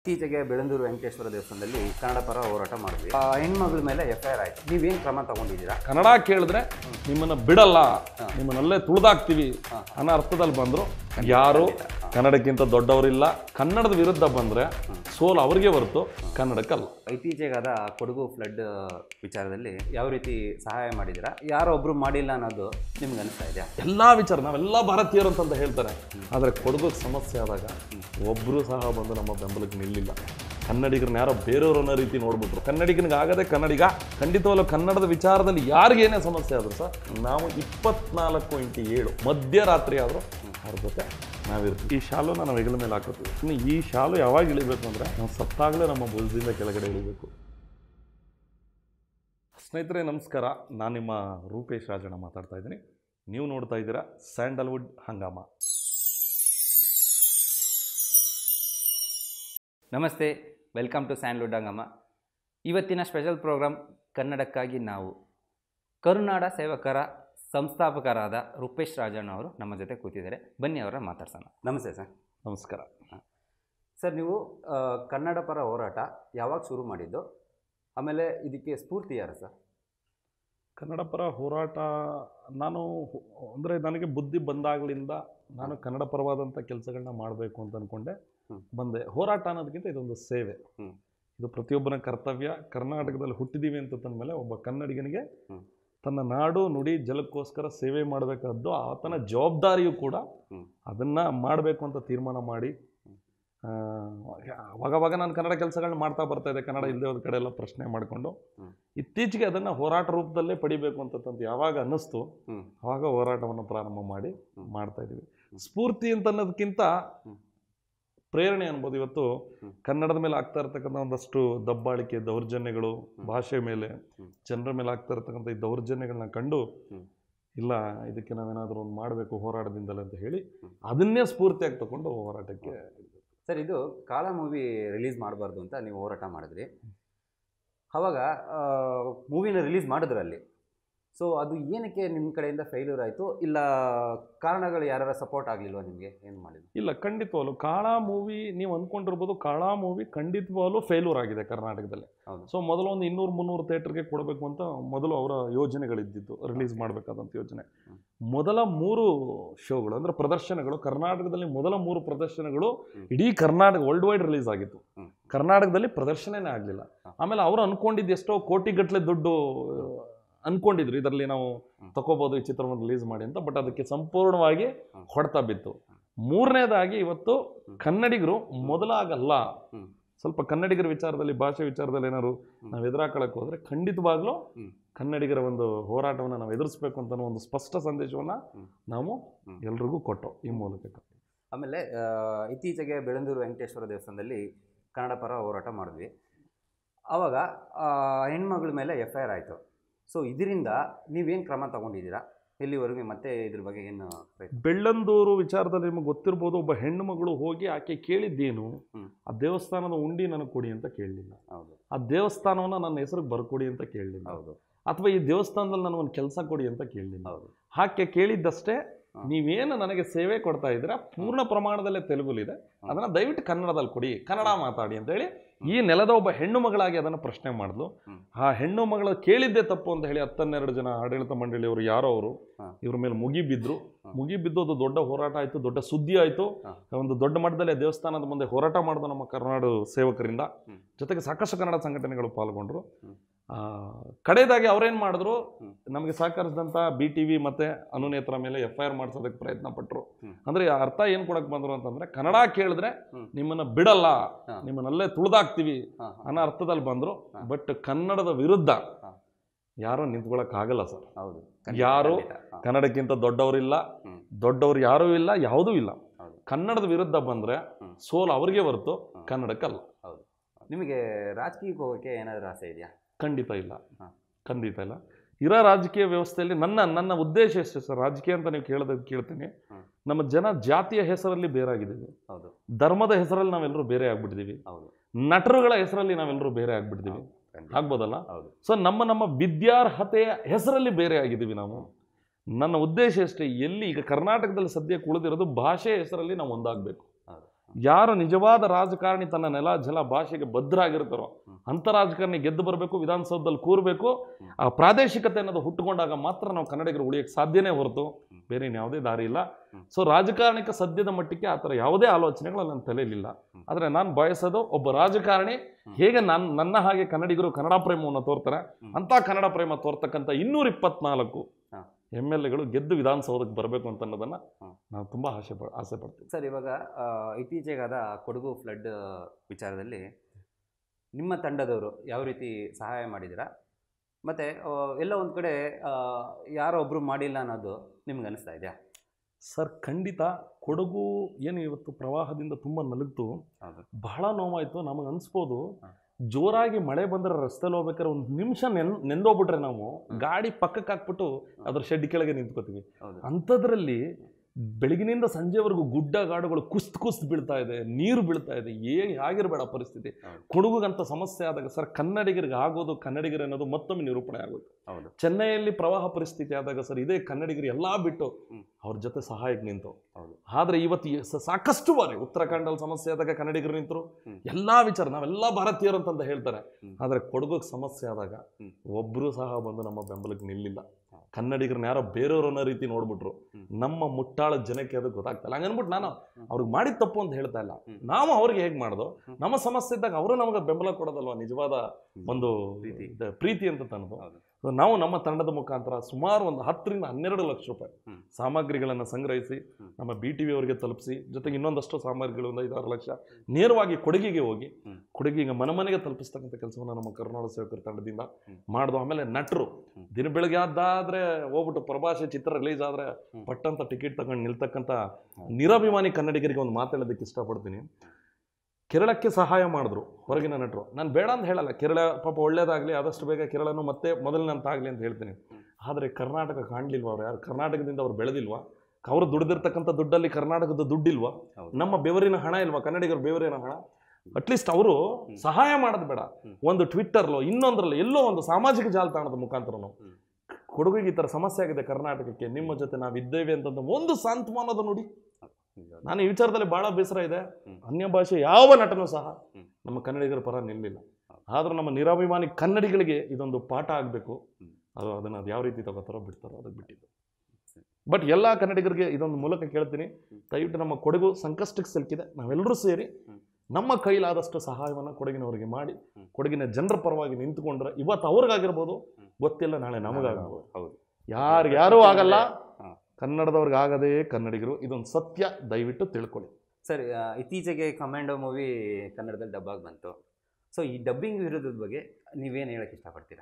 ಇತ್ತೀಚೆಗೆ ಬೆಳಂದೂರು ವೆಂಕಟೇಶ್ವರ ದೇವಸ್ಥಾನದಲ್ಲಿ ಕನ್ನಡ ಪರ ಹೋರಾಟ ಮಾಡಿದ್ವಿ ಆ ಹೆಣ್ಮಗಳ ಮೇಲೆ ಎಫ್ ಐ ಆರ್ ಆಯ್ತು ನೀವೇನು ಕ್ರಮ ತಗೊಂಡಿದ್ದೀರಾ ಕನ್ನಡ ಕೇಳಿದ್ರೆ ನಿಮ್ಮನ್ನ ಬಿಡಲ್ಲ ನಿಮ್ಮನ್ನಲ್ಲೇ ತುಳಿದಾಕ್ತೀವಿ ಅನ್ನೋ ಅರ್ಥದಲ್ಲಿ ಬಂದ್ರು ಯಾರು ಕನ್ನಡಕ್ಕಿಂತ ದೊಡ್ಡವರಿಲ್ಲ ಕನ್ನಡದ ವಿರುದ್ಧ ಬಂದ್ರೆ ಸೋಲು ಅವ್ರಿಗೆ ಹೊರತು ಕನ್ನಡಕ್ಕಲ್ಲ ಇತ್ತೀಚೆಗಾದ ಕೊಡಗು ಫ್ಲಡ್ ವಿಚಾರದಲ್ಲಿ ಯಾವ ರೀತಿ ಸಹಾಯ ಮಾಡಿದ್ದೀರಾ ಯಾರೋ ಒಬ್ರು ಮಾಡಿಲ್ಲ ಅನ್ನೋದು ನಿಮ್ಗೆ ಅನಿಸ್ತಾ ಇದೆಯಾ ಎಲ್ಲಾ ವಿಚಾರ ನಾವೆಲ್ಲ ಭಾರತೀಯರು ಅಂತ ಹೇಳ್ತಾರೆ ಆದ್ರೆ ಕೊಡಗು ಸಮಸ್ಯೆ ಆದಾಗ ಒಬ್ರು ಸಹ ಬಂದು ನಮ್ಮ ಬೆಂಬಲಕ್ಕೆ ನಿಲ್ಲಿಲ್ಲ ಕನ್ನಡಿಗರನ್ನ ಯಾರೋ ಬೇರೆಯವರು ಅನ್ನೋ ರೀತಿ ನೋಡ್ಬಿಟ್ರು ಕನ್ನಡಿಗನಿಗೆ ಆಗದೆ ಕನ್ನಡಿಗ ಖಂಡಿತವಲ್ಲೂ ಕನ್ನಡದ ವಿಚಾರದಲ್ಲಿ ಯಾರಿಗೇನೇ ಸಮಸ್ಯೆ ಆದರೂ ಸಹ ನಾವು ಇಪ್ಪತ್ನಾಲ್ಕು ಇಂಟು ಏಳು ಮಧ್ಯರಾತ್ರಿ ಆದರೂ ಅವ್ರ ಜೊತೆ ನಾವಿರ್ತೀವಿ ಈ ಶಾಲುನ ನಾವು ಹೆಗಲ ಮೇಲೆ ಹಾಕೋತೀವಿ ಇನ್ನು ಈ ಶಾಲು ಯಾವಾಗ ಇಳಿಬೇಕು ಅಂದರೆ ನಾವು ಸತ್ತಾಗಲೇ ನಮ್ಮ ಭುಜದಿಂದ ಕೆಳಗಡೆ ಇಳಿಬೇಕು ಸ್ನೇಹಿತರೆ ನಮಸ್ಕಾರ ನಾನು ನಿಮ್ಮ ರೂಪೇಶ್ ರಾಜಣ್ಣ ಮಾತಾಡ್ತಾ ಇದ್ದೀನಿ ನೀವು ನೋಡ್ತಾ ಇದ್ದೀರಾ ಸ್ಯಾಂಡಲ್ವುಡ್ ಹಂಗಾಮ ನಮಸ್ತೆ ವೆಲ್ಕಮ್ ಟು ಸ್ಯಾಂಡ್ಲುಡ್ ಹಂಗಮ್ಮ ಇವತ್ತಿನ ಸ್ಪೆಷಲ್ ಪ್ರೋಗ್ರಾಮ್ ಕನ್ನಡಕ್ಕಾಗಿ ನಾವು ಕರುನಾಡ ಸೇವಕರ ಸಂಸ್ಥಾಪಕರಾದ ರೂಪೇಶ್ ರಾಜಣ್ಣ ಅವರು ನಮ್ಮ ಜೊತೆ ಕೂತಿದ್ದಾರೆ ಬನ್ನಿ ಅವರ ಮಾತಾಡ್ಸೋಣ ನಮಸ್ತೆ ಸರ್ ನಮಸ್ಕಾರ ಸರ್ ನೀವು ಆ, ಕನ್ನಡ ಪರ ಹೋರಾಟ ಯಾವಾಗ ಶುರು ಮಾಡಿದ್ದು ಆಮೇಲೆ ಇದಕ್ಕೆ ಸ್ಫೂರ್ತಿ ಯಾರು ಸರ್ ಕನ್ನಡ ಪರ ಹೋರಾಟ ನಾನು ಅಂದರೆ ನನಗೆ ಬುದ್ಧಿ ಬಂದಾಗಲಿಂದ ನಾನು ಕನ್ನಡ ಪರವಾದಂಥ ಕೆಲಸಗಳನ್ನ ಮಾಡಬೇಕು ಅಂತ ಅಂದ್ಕೊಂಡೆ ಹ್ಮ್. ಬಂದೆ ಹೋರಾಟ ಅನ್ನೋದಕ್ಕಿಂತ ಇದೊಂದು ಸೇವೆ ಹ್ಮ್. ಇದು ಪ್ರತಿಯೊಬ್ಬನ ಕರ್ತವ್ಯ ಕರ್ನಾಟಕದಲ್ಲಿ ಹುಟ್ಟಿದೀವಿ ಅಂತ ತಂದಮೇಲೆ ಒಬ್ಬ ಕನ್ನಡಿಗನಿಗೆ ಹ್ಮ್. ತನ್ನ ನಾಡು ನುಡಿ ಜಲಕ್ಕೋಸ್ಕರ ಸೇವೆ ಮಾಡಬೇಕಾದ್ದು ಆತನ ಜವಾಬ್ದಾರಿಯೂ ಕೂಡ ಹ್ಮ್. ಅದನ್ನು ಮಾಡಬೇಕು ಅಂತ ತೀರ್ಮಾನ ಮಾಡಿ ಆ, ಅವಾಗವಾಗ ನಾನು ಕನ್ನಡ ಕೆಲಸಗಳನ್ನ ಮಾಡ್ತಾ ಬರ್ತಾ ಇದ್ದೆ ಕನ್ನಡ ಇಲ್ಲದೆ ಹೋದ ಕಡೆ ಎಲ್ಲ ಪ್ರಶ್ನೆ ಮಾಡಿಕೊಂಡು ಹ್ಮ್. ಇತ್ತೀಚೆಗೆ ಅದನ್ನು ಹೋರಾಟ ರೂಪದಲ್ಲೇ ಪಡಿಬೇಕು ಅಂತಂದು ಯಾವಾಗ ಅನ್ನಿಸ್ತು ಹ್ಮ್. ಆವಾಗ ಹೋರಾಟವನ್ನು ಪ್ರಾರಂಭ ಮಾಡಿ ಹ್ಮ್. ಮಾಡ್ತಾ ಇದ್ದೀವಿ ಸ್ಫೂರ್ತಿ ಅಂತ ಅನ್ನೋದಕ್ಕಿಂತ ಹ್ಮ್. ಪ್ರೇರಣೆ ಅನ್ಬೋದು ಇವತ್ತು ಹ್ಮ್. ಕನ್ನಡದ ಮೇಲೆ ಆಗ್ತಾ ಇರ್ತಕ್ಕಂಥ ಒಂದಷ್ಟು ದಬ್ಬಾಳಿಕೆ ದೌರ್ಜನ್ಯಗಳು ಭಾಷೆ ಮೇಲೆ ಹ್ಮ್. ಜನರ ಮೇಲೆ ಆಗ್ತಾ ಇರ್ತಕ್ಕಂಥ ಈ ದೌರ್ಜನ್ಯಗಳನ್ನ ಕಂಡು ಹ್ಮ್. ಇಲ್ಲ ಇದಕ್ಕೆ ನಾವೇನಾದರೂ ಒಂದು ಮಾಡಬೇಕು ಹೋರಾಟದಿಂದಲೇ ಅಂತ ಹೇಳಿ ಹ್ಮ್. ಅದನ್ನೇ ಸ್ಫೂರ್ತಿಯಾಗಿ ತಗೊಂಡು ಹೋರಾಟಕ್ಕೆ ಸರ್ ಇದು ಕಾಳ ಮೂವಿ ರಿಲೀಸ್ ಮಾಡಬಾರ್ದು ಅಂತ ನೀವು ಹೋರಾಟ ಮಾಡಿದ್ರಿ ಅವಾಗ ಮೂವಿನ ರಿಲೀಸ್ ಮಾಡಿದ್ರು ಅಲ್ಲಿ ಸೊ ಅದು ಏನಕ್ಕೆ ನಿಮ್ಮ ಕಡೆಯಿಂದ ಫೇಲ್ಯೂರ್ ಆಯಿತು ಇಲ್ಲ ಕಾರಣಗಳು ಯಾರ ಸಪೋರ್ಟ್ ಆಗಲಿಲ್ವಾ ನಿಮಗೆ ಏನು ಮಾಡಿದ್ರು ಇಲ್ಲ ಖಂಡಿತವಾಗ್ಲು ಕಾಳಾ ಮೂವಿ ನೀವು ಅಂದ್ಕೊಂಡಿರ್ಬೋದು ಕಾಳಾ ಮೂವಿ ಖಂಡಿತವಾಗ್ಲೂ ಫೇಲ್ಯೂರ್ ಆಗಿದೆ ಕರ್ನಾಟಕದಲ್ಲಿ ಹೌದು. ಸೊ ಮೊದಲು ಒಂದು ಇನ್ನೂರು ಮುನ್ನೂರು ಥಿಯೇಟರ್ಗೆ ಕೊಡಬೇಕು ಅಂತ ಮೊದಲು ಅವರ ಯೋಜನೆಗಳಿದ್ದಿತ್ತು ರಿಲೀಸ್ ಮಾಡಬೇಕಾದಂಥ ಯೋಜನೆ ಹ್ಮ್. ಮೊದಲ ಮೂರು ಶೋಗಳು ಅಂದರೆ ಪ್ರದರ್ಶನಗಳು ಕರ್ನಾಟಕದಲ್ಲಿ ಮೊದಲ ಮೂರು ಪ್ರದರ್ಶನಗಳು ಹ್ಮ್. ಇಡೀ ಕರ್ನಾಟಕ ವರ್ಲ್ಡ್ ವೈಡ್ ರಿಲೀಸ್ ಆಗಿತ್ತು ಹ್ಮ್. ಕರ್ನಾಟಕದಲ್ಲಿ ಪ್ರದರ್ಶನನೇ ಆಗಲಿಲ್ಲ ಹ. ಆಮೇಲೆ ಅವರು ಅನ್ಕೊಂಡಿದ್ದು ಎಷ್ಟೋ ಕೋಟಿಗಟ್ಟಲೆ ದುಡ್ಡು ಅನ್ಕೊಂಡಿದ್ರು ಇದರಲ್ಲಿ ನಾವು ಹ್ಮ್. ತಗೋಬಹುದು ಈ ಚಿತ್ರವನ್ನು ರಿಲೀಸ್ ಮಾಡಿ ಅಂತ ಬಟ್ ಅದಕ್ಕೆ ಸಂಪೂರ್ಣವಾಗಿ ಹ್ಮ್. ಹೊಡ್ತಾ ಬಿತ್ತು ಮೂರನೇದಾಗಿ ಇವತ್ತು ಹ್ಮ್. ಕನ್ನಡಿಗರು ಮೊದಲಾಗಲ್ಲ ಹ್ಮ್. ಸ್ವಲ್ಪ ಕನ್ನಡಿಗರ ವಿಚಾರದಲ್ಲಿ ಭಾಷೆ ವಿಚಾರದಲ್ಲಿ ಏನಾದ್ರು ಹ್ಮ್. ನಾವು ಎದುರಾಕೊಳ್ಳಕ್ಕೆ ಹೋದ್ರೆ ಖಂಡಿತವಾಗ್ಲೂ ಹ್ಮ್. ಕನ್ನಡಿಗರ ಒಂದು ಹೋರಾಟವನ್ನು ನಾವು ಎದುರಿಸ್ಬೇಕು ಅಂತ ಅನ್ನೋ ಒಂದು ಸ್ಪಷ್ಟ ಸಂದೇಶವನ್ನ ಹ್ಮ್. ನಾವು ಹ್ಮ್. ಎಲ್ರಿಗೂ ಕೊಟ್ಟು ಈ ಮೂಲಕ ಆಮೇಲೆ ಆ, ಇತ್ತೀಚೆಗೆ ಬೆಳಂದೂರು ವೆಂಕಟೇಶ್ವರ ದೇವಸ್ಥಾನದಲ್ಲಿ ಕನ್ನಡ ಪರ ಹೋರಾಟ ಮಾಡಿದ್ವಿ ಆವಾಗ ಆ, ಹೆಣ್ಮಗಳ ಮೇಲೆ ಎಫ್ ಐ ಆರ್ ಆಯಿತು ಸೊ ಇದರಿಂದ ನೀವೇನು ಕ್ರಮ ತಗೊಂಡಿದ್ದೀರಾ ಇಲ್ಲಿವರೆಗೂ ಮತ್ತೆ ಇದ್ರ ಬಗ್ಗೆ ಏನು ಪ್ರಯತ್ನ ಬೆಳ್ಳಂದೂರು ವಿಚಾರದಲ್ಲಿ ನಿಮಗೆ ಗೊತ್ತಿರ್ಬೋದು ಒಬ್ಬ ಹೆಣ್ಣು ಮಗಳು ಹೋಗಿ ಆಕೆ ಕೇಳಿದ್ದೇನು ಹ್ಮ್. ಆ ದೇವಸ್ಥಾನದ ಉಂಡಿ ನನಗೆ ಕೊಡಿ ಅಂತ ಕೇಳಲಿಲ್ಲ ಹೌದು ಆ ದೇವಸ್ಥಾನವನ್ನ ನನ್ನ ಹೆಸರಿಗೆ ಬರ್ಕೊಡಿ ಅಂತ ಕೇಳಲಿಲ್ಲ ಹೌದು ಅಥವಾ ಈ ದೇವಸ್ಥಾನದಲ್ಲಿ ನನಗೆ ಒಂದು ಕೆಲಸ ಕೊಡಿ ಅಂತ ಕೇಳಲಿಲ್ಲ ಹೌದು ಆಕೆ ಕೇಳಿದ್ದಷ್ಟೇ ಹಾ. ನೀವೇನು ನನಗೆ ಸೇವೆ ಕೊಡ್ತಾ ಇದ್ದೀರಾ ಪೂರ್ಣ ಪ್ರಮಾಣದಲ್ಲೇ ತೆಲುಗುಲಿದೆ ಅದನ್ನ ದಯವಿಟ್ಟು ಕನ್ನಡದಲ್ಲಿ ಕೊಡಿ ಕನ್ನಡ ಮಾತಾಡಿ ಅಂತ ಹೇಳಿ ಈ ನೆಲದ ಒಬ್ಬ ಹೆಣ್ಣು ಮಗಳಾಗಿ ಅದನ್ನು ಪ್ರಶ್ನೆ ಮಾಡಿದ್ಲು ಹ್ಮ್. ಆ ಹೆಣ್ಣು ಮಗಳ ಕೇಳಿದ್ದೆ ತಪ್ಪು ಅಂತ ಹೇಳಿ ಹತ್ತನ್ನೆರಡು ಜನ ಆಡಳಿತ ಮಂಡಳಿಯವರು ಯಾರೋ ಅವರು ಹಾ. ಇವ್ರ ಮೇಲೆ ಮುಗಿ ಬಿದ್ರು ಹಾ. ಮುಗಿ ಬಿದ್ದು ಅದು ದೊಡ್ಡ ಹೋರಾಟ ಆಯಿತು ದೊಡ್ಡ ಸುದ್ದಿ ಆಯಿತು ಹಾ. ಒಂದು ದೊಡ್ಡ ಮಟ್ಟದಲ್ಲಿ ಆ ದೇವಸ್ಥಾನದ ಮುಂದೆ ಹೋರಾಟ ಮಾಡಿದ ನಮ್ಮ ಕರ್ನಾಟಕ ಸೇವಕರಿಂದ ಹ್ಮ್. ಜೊತೆಗೆ ಸಾಕಷ್ಟು ಕನ್ನಡ ಸಂಘಟನೆಗಳು ಪಾಲ್ಗೊಂಡ್ರು ಹ್ಮ್. ಆ, ಕಡೆಯದಾಗಿ ಅವ್ರೇನು ಮಾಡಿದ್ರು ಹ್ಮ್. ನಮಗೆ ಸಹಕರಿಸಿದಂಥ ಬಿ ಟಿ ವಿ ಮತ್ತು ಅನುನೇತ್ರ ಮೇಲೆ ಎಫ್ ಐ ಆರ್ ಮಾಡಿಸೋದಕ್ಕೆ ಪ್ರಯತ್ನ ಪಟ್ಟರು ಹ್ಮ್. ಅಂದರೆ ಅರ್ಥ ಏನು ಕೊಡಕ್ಕೆ ಬಂದರು ಅಂತಂದರೆ ಕನ್ನಡ ಕೇಳಿದ್ರೆ ಹ್ಮ್. ನಿಮ್ಮನ್ನು ಬಿಡಲ್ಲ ಹಾ. ನಿಮ್ಮನ್ನಲ್ಲೇ ತುಳಿದಾಕ್ತೀವಿ ಹಾಂ ಹಾಂ ಅನ್ನೋ ಅರ್ಥದಲ್ಲಿ ಬಂದರು ಹಾ. ಬಟ್ ಕನ್ನಡದ ವಿರುದ್ಧ ಹಾ. ಯಾರೂ ನಿಂತ್ಕೊಳ್ಳೋಕ್ಕಾಗಲ್ಲ ಸರ್ ಹೌದು ಯಾರು? ಹಾಂ ಕನ್ನಡಕ್ಕಿಂತ ದೊಡ್ಡವರಿಲ್ಲ ಹ್ಮ್. ದೊಡ್ಡವರು ಯಾರೂ ಇಲ್ಲ ಯಾವುದೂ ಇಲ್ಲ ಹೌದು. ಕನ್ನಡದ ವಿರುದ್ಧ ಬಂದರೆ ಹ್ಮ್. ಸೋಲು ಅವ್ರಿಗೆ ಹೊರತು ಹ್ಮ್. ಕನ್ನಡಕ್ಕಲ್ಲ ನಿಮಗೆ ರಾಜಕೀಯಕ್ಕೆ ಹೋಗೋಕ್ಕೆ ಏನಾದರೂ ಆಸೆ ಇದೆಯಾ ಖಂಡಿತ ಇಲ್ಲ ಹಾ. ಖಂಡಿತ ಇಲ್ಲ ಇರೋ ರಾಜಕೀಯ ವ್ಯವಸ್ಥೆಯಲ್ಲಿ ನನ್ನ ನನ್ನ ಉದ್ದೇಶ ಎಷ್ಟು ಸರ್ ರಾಜಕೀಯ ಅಂತ ನೀವು ಕೇಳೋದಕ್ಕೆ ಕೇಳ್ತೀನಿ ಹ್ಮ್. ನಮ್ಮ ಜನ ಜಾತಿಯ ಹೆಸರಲ್ಲಿ ಬೇರಾಗಿದ್ದೀವಿ ಹೌದು ಧರ್ಮದ ಹೆಸರಲ್ಲಿ ನಾವೆಲ್ಲರೂ ಬೇರೆ ಆಗ್ಬಿಟ್ಟಿದ್ದೀವಿ ಹೌದು ನಟರುಗಳ ಹೆಸರಲ್ಲಿ ನಾವೆಲ್ಲರೂ ಬೇರೆ ಆಗ್ಬಿಟ್ಟಿದ್ದೀವಿ ಖಂಡಿತ. ಆಗ್ಬೋದಲ್ಲ ಹೌದು ಸೊ ನಮ್ಮ ನಮ್ಮ ವಿದ್ಯಾರ್ಹತೆಯ ಹೆಸರಲ್ಲಿ ಬೇರೆ ಆಗಿದ್ದೀವಿ ನಾವು ನನ್ನ ಉದ್ದೇಶ ಅಷ್ಟೇ ಎಲ್ಲಿ ಈಗ ಕರ್ನಾಟಕದಲ್ಲಿ ಸದ್ಯಕ್ಕೆ ಉಳಿದಿರೋದು ಭಾಷೆ ಹೆಸರಲ್ಲಿ ನಾವು ಒಂದಾಗಬೇಕು ಹೌದು. ಯಾರು ನಿಜವಾದ ರಾಜಕಾರಣಿ ತನ್ನ ನೆಲ ಜಲ ಭಾಷೆಗೆ ಬದ್ಧರಾಗಿರ್ತಾರೋ ಹ್ಮ್. ಅಂಥ ರಾಜಕಾರಣಿ ಗೆದ್ದು ಬರಬೇಕು ವಿಧಾನಸೌಧದಲ್ಲಿ ಕೂರಬೇಕು ಆ ಪ್ರಾದೇಶಿಕತೆ ಅನ್ನೋದು ಹುಟ್ಟುಕೊಂಡಾಗ ಮಾತ್ರ ನಾವು ಕನ್ನಡಿಗರು ಉಳಿಯಕ್ಕೆ ಸಾಧ್ಯನೇ ಹೊರತು ಹ್ಮ್. ಬೇರೆ ಇನ್ಯಾವುದೇ ದಾರಿ ಇಲ್ಲ ಹ್ಮ್. ಸೊ ರಾಜಕಾರಣಿಕ ಸದ್ಯದ ಮಟ್ಟಕ್ಕೆ ಆ ಥರ ಯಾವುದೇ ಆಲೋಚನೆಗಳು ನನ್ನ ತಲೆಯಲ್ಲಿಲ್ಲ ಹ್ಮ್. ಆದರೆ ನಾನು ಬಯಸೋದು ಒಬ್ಬ ರಾಜಕಾರಣಿ ಹ್ಮ್. ಹೇಗೆ ನಾನು ನನ್ನ ಹಾಗೆ ಕನ್ನಡಿಗರು ಕನ್ನಡ ಪ್ರೇಮವನ್ನು ತೋರ್ತಾರೆ ಹ್ಮ್. ಅಂತ ಕನ್ನಡ ಪ್ರೇಮ ತೋರ್ತಕ್ಕಂಥ ಇನ್ನೂರ ಇಪ್ಪತ್ನಾಲ್ಕು ಹಾ. ಎಮ್ ಎಲ್ ಎಗಳು ಗೆದ್ದು ವಿಧಾನಸೌಧಕ್ಕೆ ಬರಬೇಕು ಅಂತ ಅನ್ನೋದನ್ನ ಹ್ಮ್. ನಾನು ತುಂಬ ಆಸೆ ಪಡ್ ಆಸೆ ಪಡ್ತೀನಿ ಸರ್ ಇವಾಗ ಆ, ಇತ್ತೀಚೆಗಾದ ಕೊಡಗು ಫ್ಲಡ್ ವಿಚಾರದಲ್ಲಿ ನಿಮ್ಮ ತಂಡದವರು ಯಾವ ರೀತಿ ಸಹಾಯ ಮಾಡಿದ್ದೀರಾ ಮತ್ತು ಎಲ್ಲ ಒಂದು ಕಡೆ ಆ, ಯಾರೋ ಒಬ್ಬರು ಮಾಡಿಲ್ಲ ಅನ್ನೋದು ನಿಮ್ಗೆ ಅನಿಸ್ತಾ ಇದೆಯಾ ಸರ್ ಖಂಡಿತ ಕೊಡಗು ಏನು ಇವತ್ತು ಪ್ರವಾಹದಿಂದ ತುಂಬ ನಲುಗ್ತು ಹೌದು ಬಹಳ ನೋವಾಯಿತು ನಮಗೆ ಅನಿಸ್ಬೋದು ಹಾ. ಜೋರಾಗಿ ಮಳೆ ಬಂದರೆ ರಸ್ತೆಲಿ ಹೋಗ್ಬೇಕಾದ್ರೆ ಒಂದು ನಿಮಿಷ ನೆನ್ ನೆಂದೋಗ್ಬಿಟ್ರೆ ನಾವು ಹ್ಮ್. ಗಾಡಿ ಪಕ್ಕಕ್ಕೆ ಹಾಕ್ಬಿಟ್ಟು ಅದ್ರ ಶೆಡ್ ಕೆಳಗೆ ನಿಂತ್ಕೋತೀವಿ ಹೌದು ಅಂಥದ್ರಲ್ಲಿ ಬೆಳಗಿನಿಂದ ಸಂಜೆವರೆಗೂ ಗುಡ್ಡ ಗಾಡುಗಳು ಕುಸ್ತ್ ಕುಸ್ತ್ ಬೀಳ್ತಾ ಇದೆ ನೀರು ಬೀಳ್ತಾ ಇದೆ ಏನ್ ಆಗಿರಬೇಡ ಪರಿಸ್ಥಿತಿ ಹೌದು. ಕೊಡಗುಗಂತ ಸಮಸ್ಯೆ ಆದಾಗ ಸರ್ ಕನ್ನಡಿಗರಿಗೆ ಆಗೋದು ಕನ್ನಡಿಗರು ಅನ್ನೋದು ಮತ್ತೊಮ್ಮೆ ನಿರೂಪಣೆ ಆಗುತ್ತೆ ಹೌದು ಚೆನ್ನೈಯಲ್ಲಿ ಪ್ರವಾಹ ಪರಿಸ್ಥಿತಿ ಆದಾಗ ಸರ್ ಇದೇ ಕನ್ನಡಿಗರು ಎಲ್ಲ ಬಿಟ್ಟು ಹ್ಮ್. ಅವ್ರ ಜೊತೆ ಸಹಾಯಕ್ಕೆ ನಿಂತು ಹೌದು ಆದ್ರೆ ಇವತ್ತು ಈ ಸ- ಸಾಕಷ್ಟು ಬಾರಿ ಉತ್ತರಾಖಂಡಲ್ಲಿ ಸಮಸ್ಯೆ ಆದಾಗ ಕನ್ನಡಿಗರು ನಿಂತರು ಹ್ಮ್. ಎಲ್ಲಾ ವಿಚಾರ ನಾವೆಲ್ಲ ಭಾರತೀಯರು ಅಂತಂತ ಹೇಳ್ತಾರೆ ಹ್ಮ್. ಆದ್ರೆ ಕೊಡಗುಗೆ ಸಮಸ್ಯೆ ಆದಾಗ ಹ್ಮ್. ಒಬ್ರು ಸಹ ಬಂದು ನಮ್ಮ ಬೆಂಬಲಕ್ಕೆ ನಿಲ್ಲಿಲ್ಲ ಹೌದು. ಕನ್ನಡಿಗರನ್ನ ಯಾರೋ ಬೇರೆಯವ್ರು ಅನ್ನೋ ರೀತಿ ನೋಡ್ಬಿಟ್ರು ಹ್ಮ್. ನಮ್ಮ ಮುಟ್ಟಾಳ ಜನಕ್ಕೆ ಅದು ಗೊತ್ತಾಗ್ತಲ್ಲ ಹಂಗನ್ಬಿಟ್ಟು ನಾನು ಹ್ಮ್. ಅವ್ರಿಗೆ ಮಾಡಿದ ತಪ್ಪು ಅಂತ ಹೇಳ್ತಾ ಇಲ್ಲ ಹ್ಮ್. ನಾವು ಅವ್ರಿಗೆ ಹೇಗೆ ಮಾಡ್ದೋ ಹ್ಮ್. ನಮ್ಮ ಸಮಸ್ಯೆ ಇದ್ದಾಗ ಅವರು ನಮಗೆ ಬೆಂಬಲ ಕೊಡೋದಲ್ವಾ ನಿಜವಾದ ಒಂದು ಪ್ರೀತಿ. ಇದ್- ಪ್ರೀತಿ ಅಂತ ತನ್ನದು ಹೌದು ಸೊ ನಾವು ನಮ್ಮ ತಂಡದ ಮುಖಾಂತರ ಸುಮಾರು ಒಂದು ಹತ್ತರಿಂದ ಹನ್ನೆರಡು ಲಕ್ಷ ರೂಪಾಯಿ ಹ್ಮ್. ಸಾಮಗ್ರಿಗಳನ್ನು ಸಂಗ್ರಹಿಸಿ ಹ್ಮ್. ನಮ್ಮ ಬಿ ಟಿ ವಿ ಅವರಿಗೆ ತಲುಪಿಸಿ ಜೊತೆಗೆ ಇನ್ನೊಂದಷ್ಟು ಸಾಮಗ್ರಿಗಳು ಒಂದು ಐದಾರು ಲಕ್ಷ ನೇರವಾಗಿ ಕೊಡಗಿಗೆ ಹೋಗಿ ಹ್ಮ್. ಕೊಡಗಿಗೆ ಮನೆ ಮನೆಗೆ ತಲುಪಿಸ್ತಕ್ಕಂಥ ಕೆಲಸವನ್ನು ನಮ್ಮ ಕರುನಾಡ ಸೇವಕರ ತಂಡದಿಂದ ಹ್ಮ್. ಮಾಡ್ದು ಆಮೇಲೆ ನಟರು ಹ್ಮ್. ದಿನ ಬೆಳಗ್ಗೆ ಆದಾದ್ರೆ ಹೋಗ್ಬಿಟ್ಟು ಪ್ರಭಾಷೆ ಚಿತ್ರ ರಿಲೀಸ್ ಆದ್ರೆ ಹ್ಮ್. ಪಟ್ಟಂತ ಟಿಕೆಟ್ ತಗೊಂಡು ನಿಲ್ತಕ್ಕಂಥ ಹ್ಮ್. ನಿರಾಭಿಮಾನಿ ಕನ್ನಡಿಗರಿಗೆ ಒಂದು ಮಾತಾಡೋದಕ್ಕೆ ಇಷ್ಟಪಡ್ತೀನಿ ಕೇರಳಕ್ಕೆ ಸಹಾಯ ಮಾಡಿದ್ರು ಹೊರಗಿನ ನಟರು ನಾನು ಬೇಡ ಅಂತ ಹೇಳಲ್ಲ ಕೇರಳ ಪಾಪ ಒಳ್ಳೇದಾಗಲಿ ಆದಷ್ಟು ಬೇಗ ಕೇರಳನು ಮತ್ತೆ ಮೊದಲಿನಂತ ಆಗಲಿ ಅಂತ ಹೇಳ್ತೀನಿ ಹ್ಮ್. ಆದರೆ ಕರ್ನಾಟಕ ಕಾಣಲಿಲ್ವಾ ಅವ್ರು ಯಾರು ಕರ್ನಾಟಕದಿಂದ ಅವ್ರು ಬೆಳೆದಿಲ್ವಾ ಅವರು ದುಡಿದಿರ್ತಕ್ಕಂಥ ದುಡ್ಡಲ್ಲಿ ಕರ್ನಾಟಕದ ದುಡ್ಡಿಲ್ವಾ ಹೌದು. ನಮ್ಮ ಬೆವರಿನ ಹಣ ಇಲ್ವಾ ಕನ್ನಡಿಗರ ಬೆವರಿನ ಹಣ ಅಟ್ಲೀಸ್ಟ್ ಅವರು ಸಹಾಯ ಮಾಡೋದು ಬೇಡ ಹ್ಮ್. ಒಂದು ಟ್ವಿಟ್ಟರ್ಲೋ ಇನ್ನೊಂದರಲ್ಲೋ ಎಲ್ಲೋ ಒಂದು ಸಾಮಾಜಿಕ ಜಾಲತಾಣದ ಮುಖಾಂತರನೋ ಹ್ಮ್. ಕೊಡಗಿಗೆ ಈ ಥರ ಸಮಸ್ಯೆ ಆಗಿದೆ ಕರ್ನಾಟಕಕ್ಕೆ ನಿಮ್ಮ ಜೊತೆ ನಾವು ಇದ್ದೇವೆ ಅಂತಂದು ಒಂದು ಸಾಂತ್ವನದ ನುಡಿ ನಿಜ. ನಾನು ಈ ವಿಚಾರದಲ್ಲಿ ಬಹಳ ಬೇಸರ ಇದೆ ಹ್ಮ್. ಅನ್ಯ ಭಾಷೆ ಯಾವ ನಟನೂ ಸಹ ಹ್ಮ್. ನಮ್ಮ ಕನ್ನಡಿಗರ ಪರ ನಿಲ್ಲಿಲ್ಲ ಹೌದು. ಆದ್ರೂ ನಮ್ಮ ನಿರಾಭಿಮಾನಿ ಕನ್ನಡಿಗಳಿಗೆ ಇದೊಂದು ಪಾಠ ಆಗಬೇಕು ಹ್ಮ್. ಅದು ಅದನ್ನು ಅದು ಯಾವ ರೀತಿ ತಗೋತಾರೋ ಬಿಡ್ತಾರೋ ಅದಕ್ಕೆ ಬಿಟ್ಟಿದ್ದು ಸರಿ. ಬಟ್ ಎಲ್ಲ ಕನ್ನಡಿಗರಿಗೆ ಇದೊಂದು ಮೂಲಕ ಕೇಳ್ತೀನಿ ಹ್ಮ್. ದಯವಿಟ್ಟು ನಮ್ಮ ಕೊಡಗು ಸಂಕಷ್ಟಕ್ಕೆ ಸಿಲುಕಿದೆ ನಾವೆಲ್ಲರೂ ಸೇರಿ ಹ್ಮ್. ನಮ್ಮ ಕೈಲಾದಷ್ಟು ಸಹಾಯವನ್ನು ಕೊಡಗಿನವರಿಗೆ ಮಾಡಿ ಹ್ಮ್. ಕೊಡಗಿನ ಜನರ ಪರವಾಗಿ ನಿಂತುಕೊಂಡ್ರೆ ಇವತ್ತು ಅವ್ರಿಗಾಗಿರ್ಬೋದು ಹ್ಮ್. ಗೊತ್ತಿಲ್ಲ ನಾಳೆ ನಮಗಾಗ್ಬೋದು ಹೌದು ಯಾರು ಯಾರೂ ಆಗಲ್ಲ ಹಾ. ಕನ್ನಡದವ್ರಿಗೆ ಆಗದೇ ಕನ್ನಡಿಗರು ಇದೊಂದು ಸತ್ಯ ದಯವಿಟ್ಟು ತಿಳ್ಕೊಳ್ಳಿ ಸರಿ ಆ, ಇತ್ತೀಚೆಗೆ ಕಮಾಂಡೋ ಮೂವಿ ಕನ್ನಡದಲ್ಲಿ ಡಬ್ಬಾಗಿ ಬಂತು ಸೊ ಈ ಡಬ್ಬಿಂಗ್ ವಿರೋಧದ ಬಗ್ಗೆ ನೀವೇನು ಹೇಳಕ್ಕೆ ಇಷ್ಟಪಡ್ತೀರಾ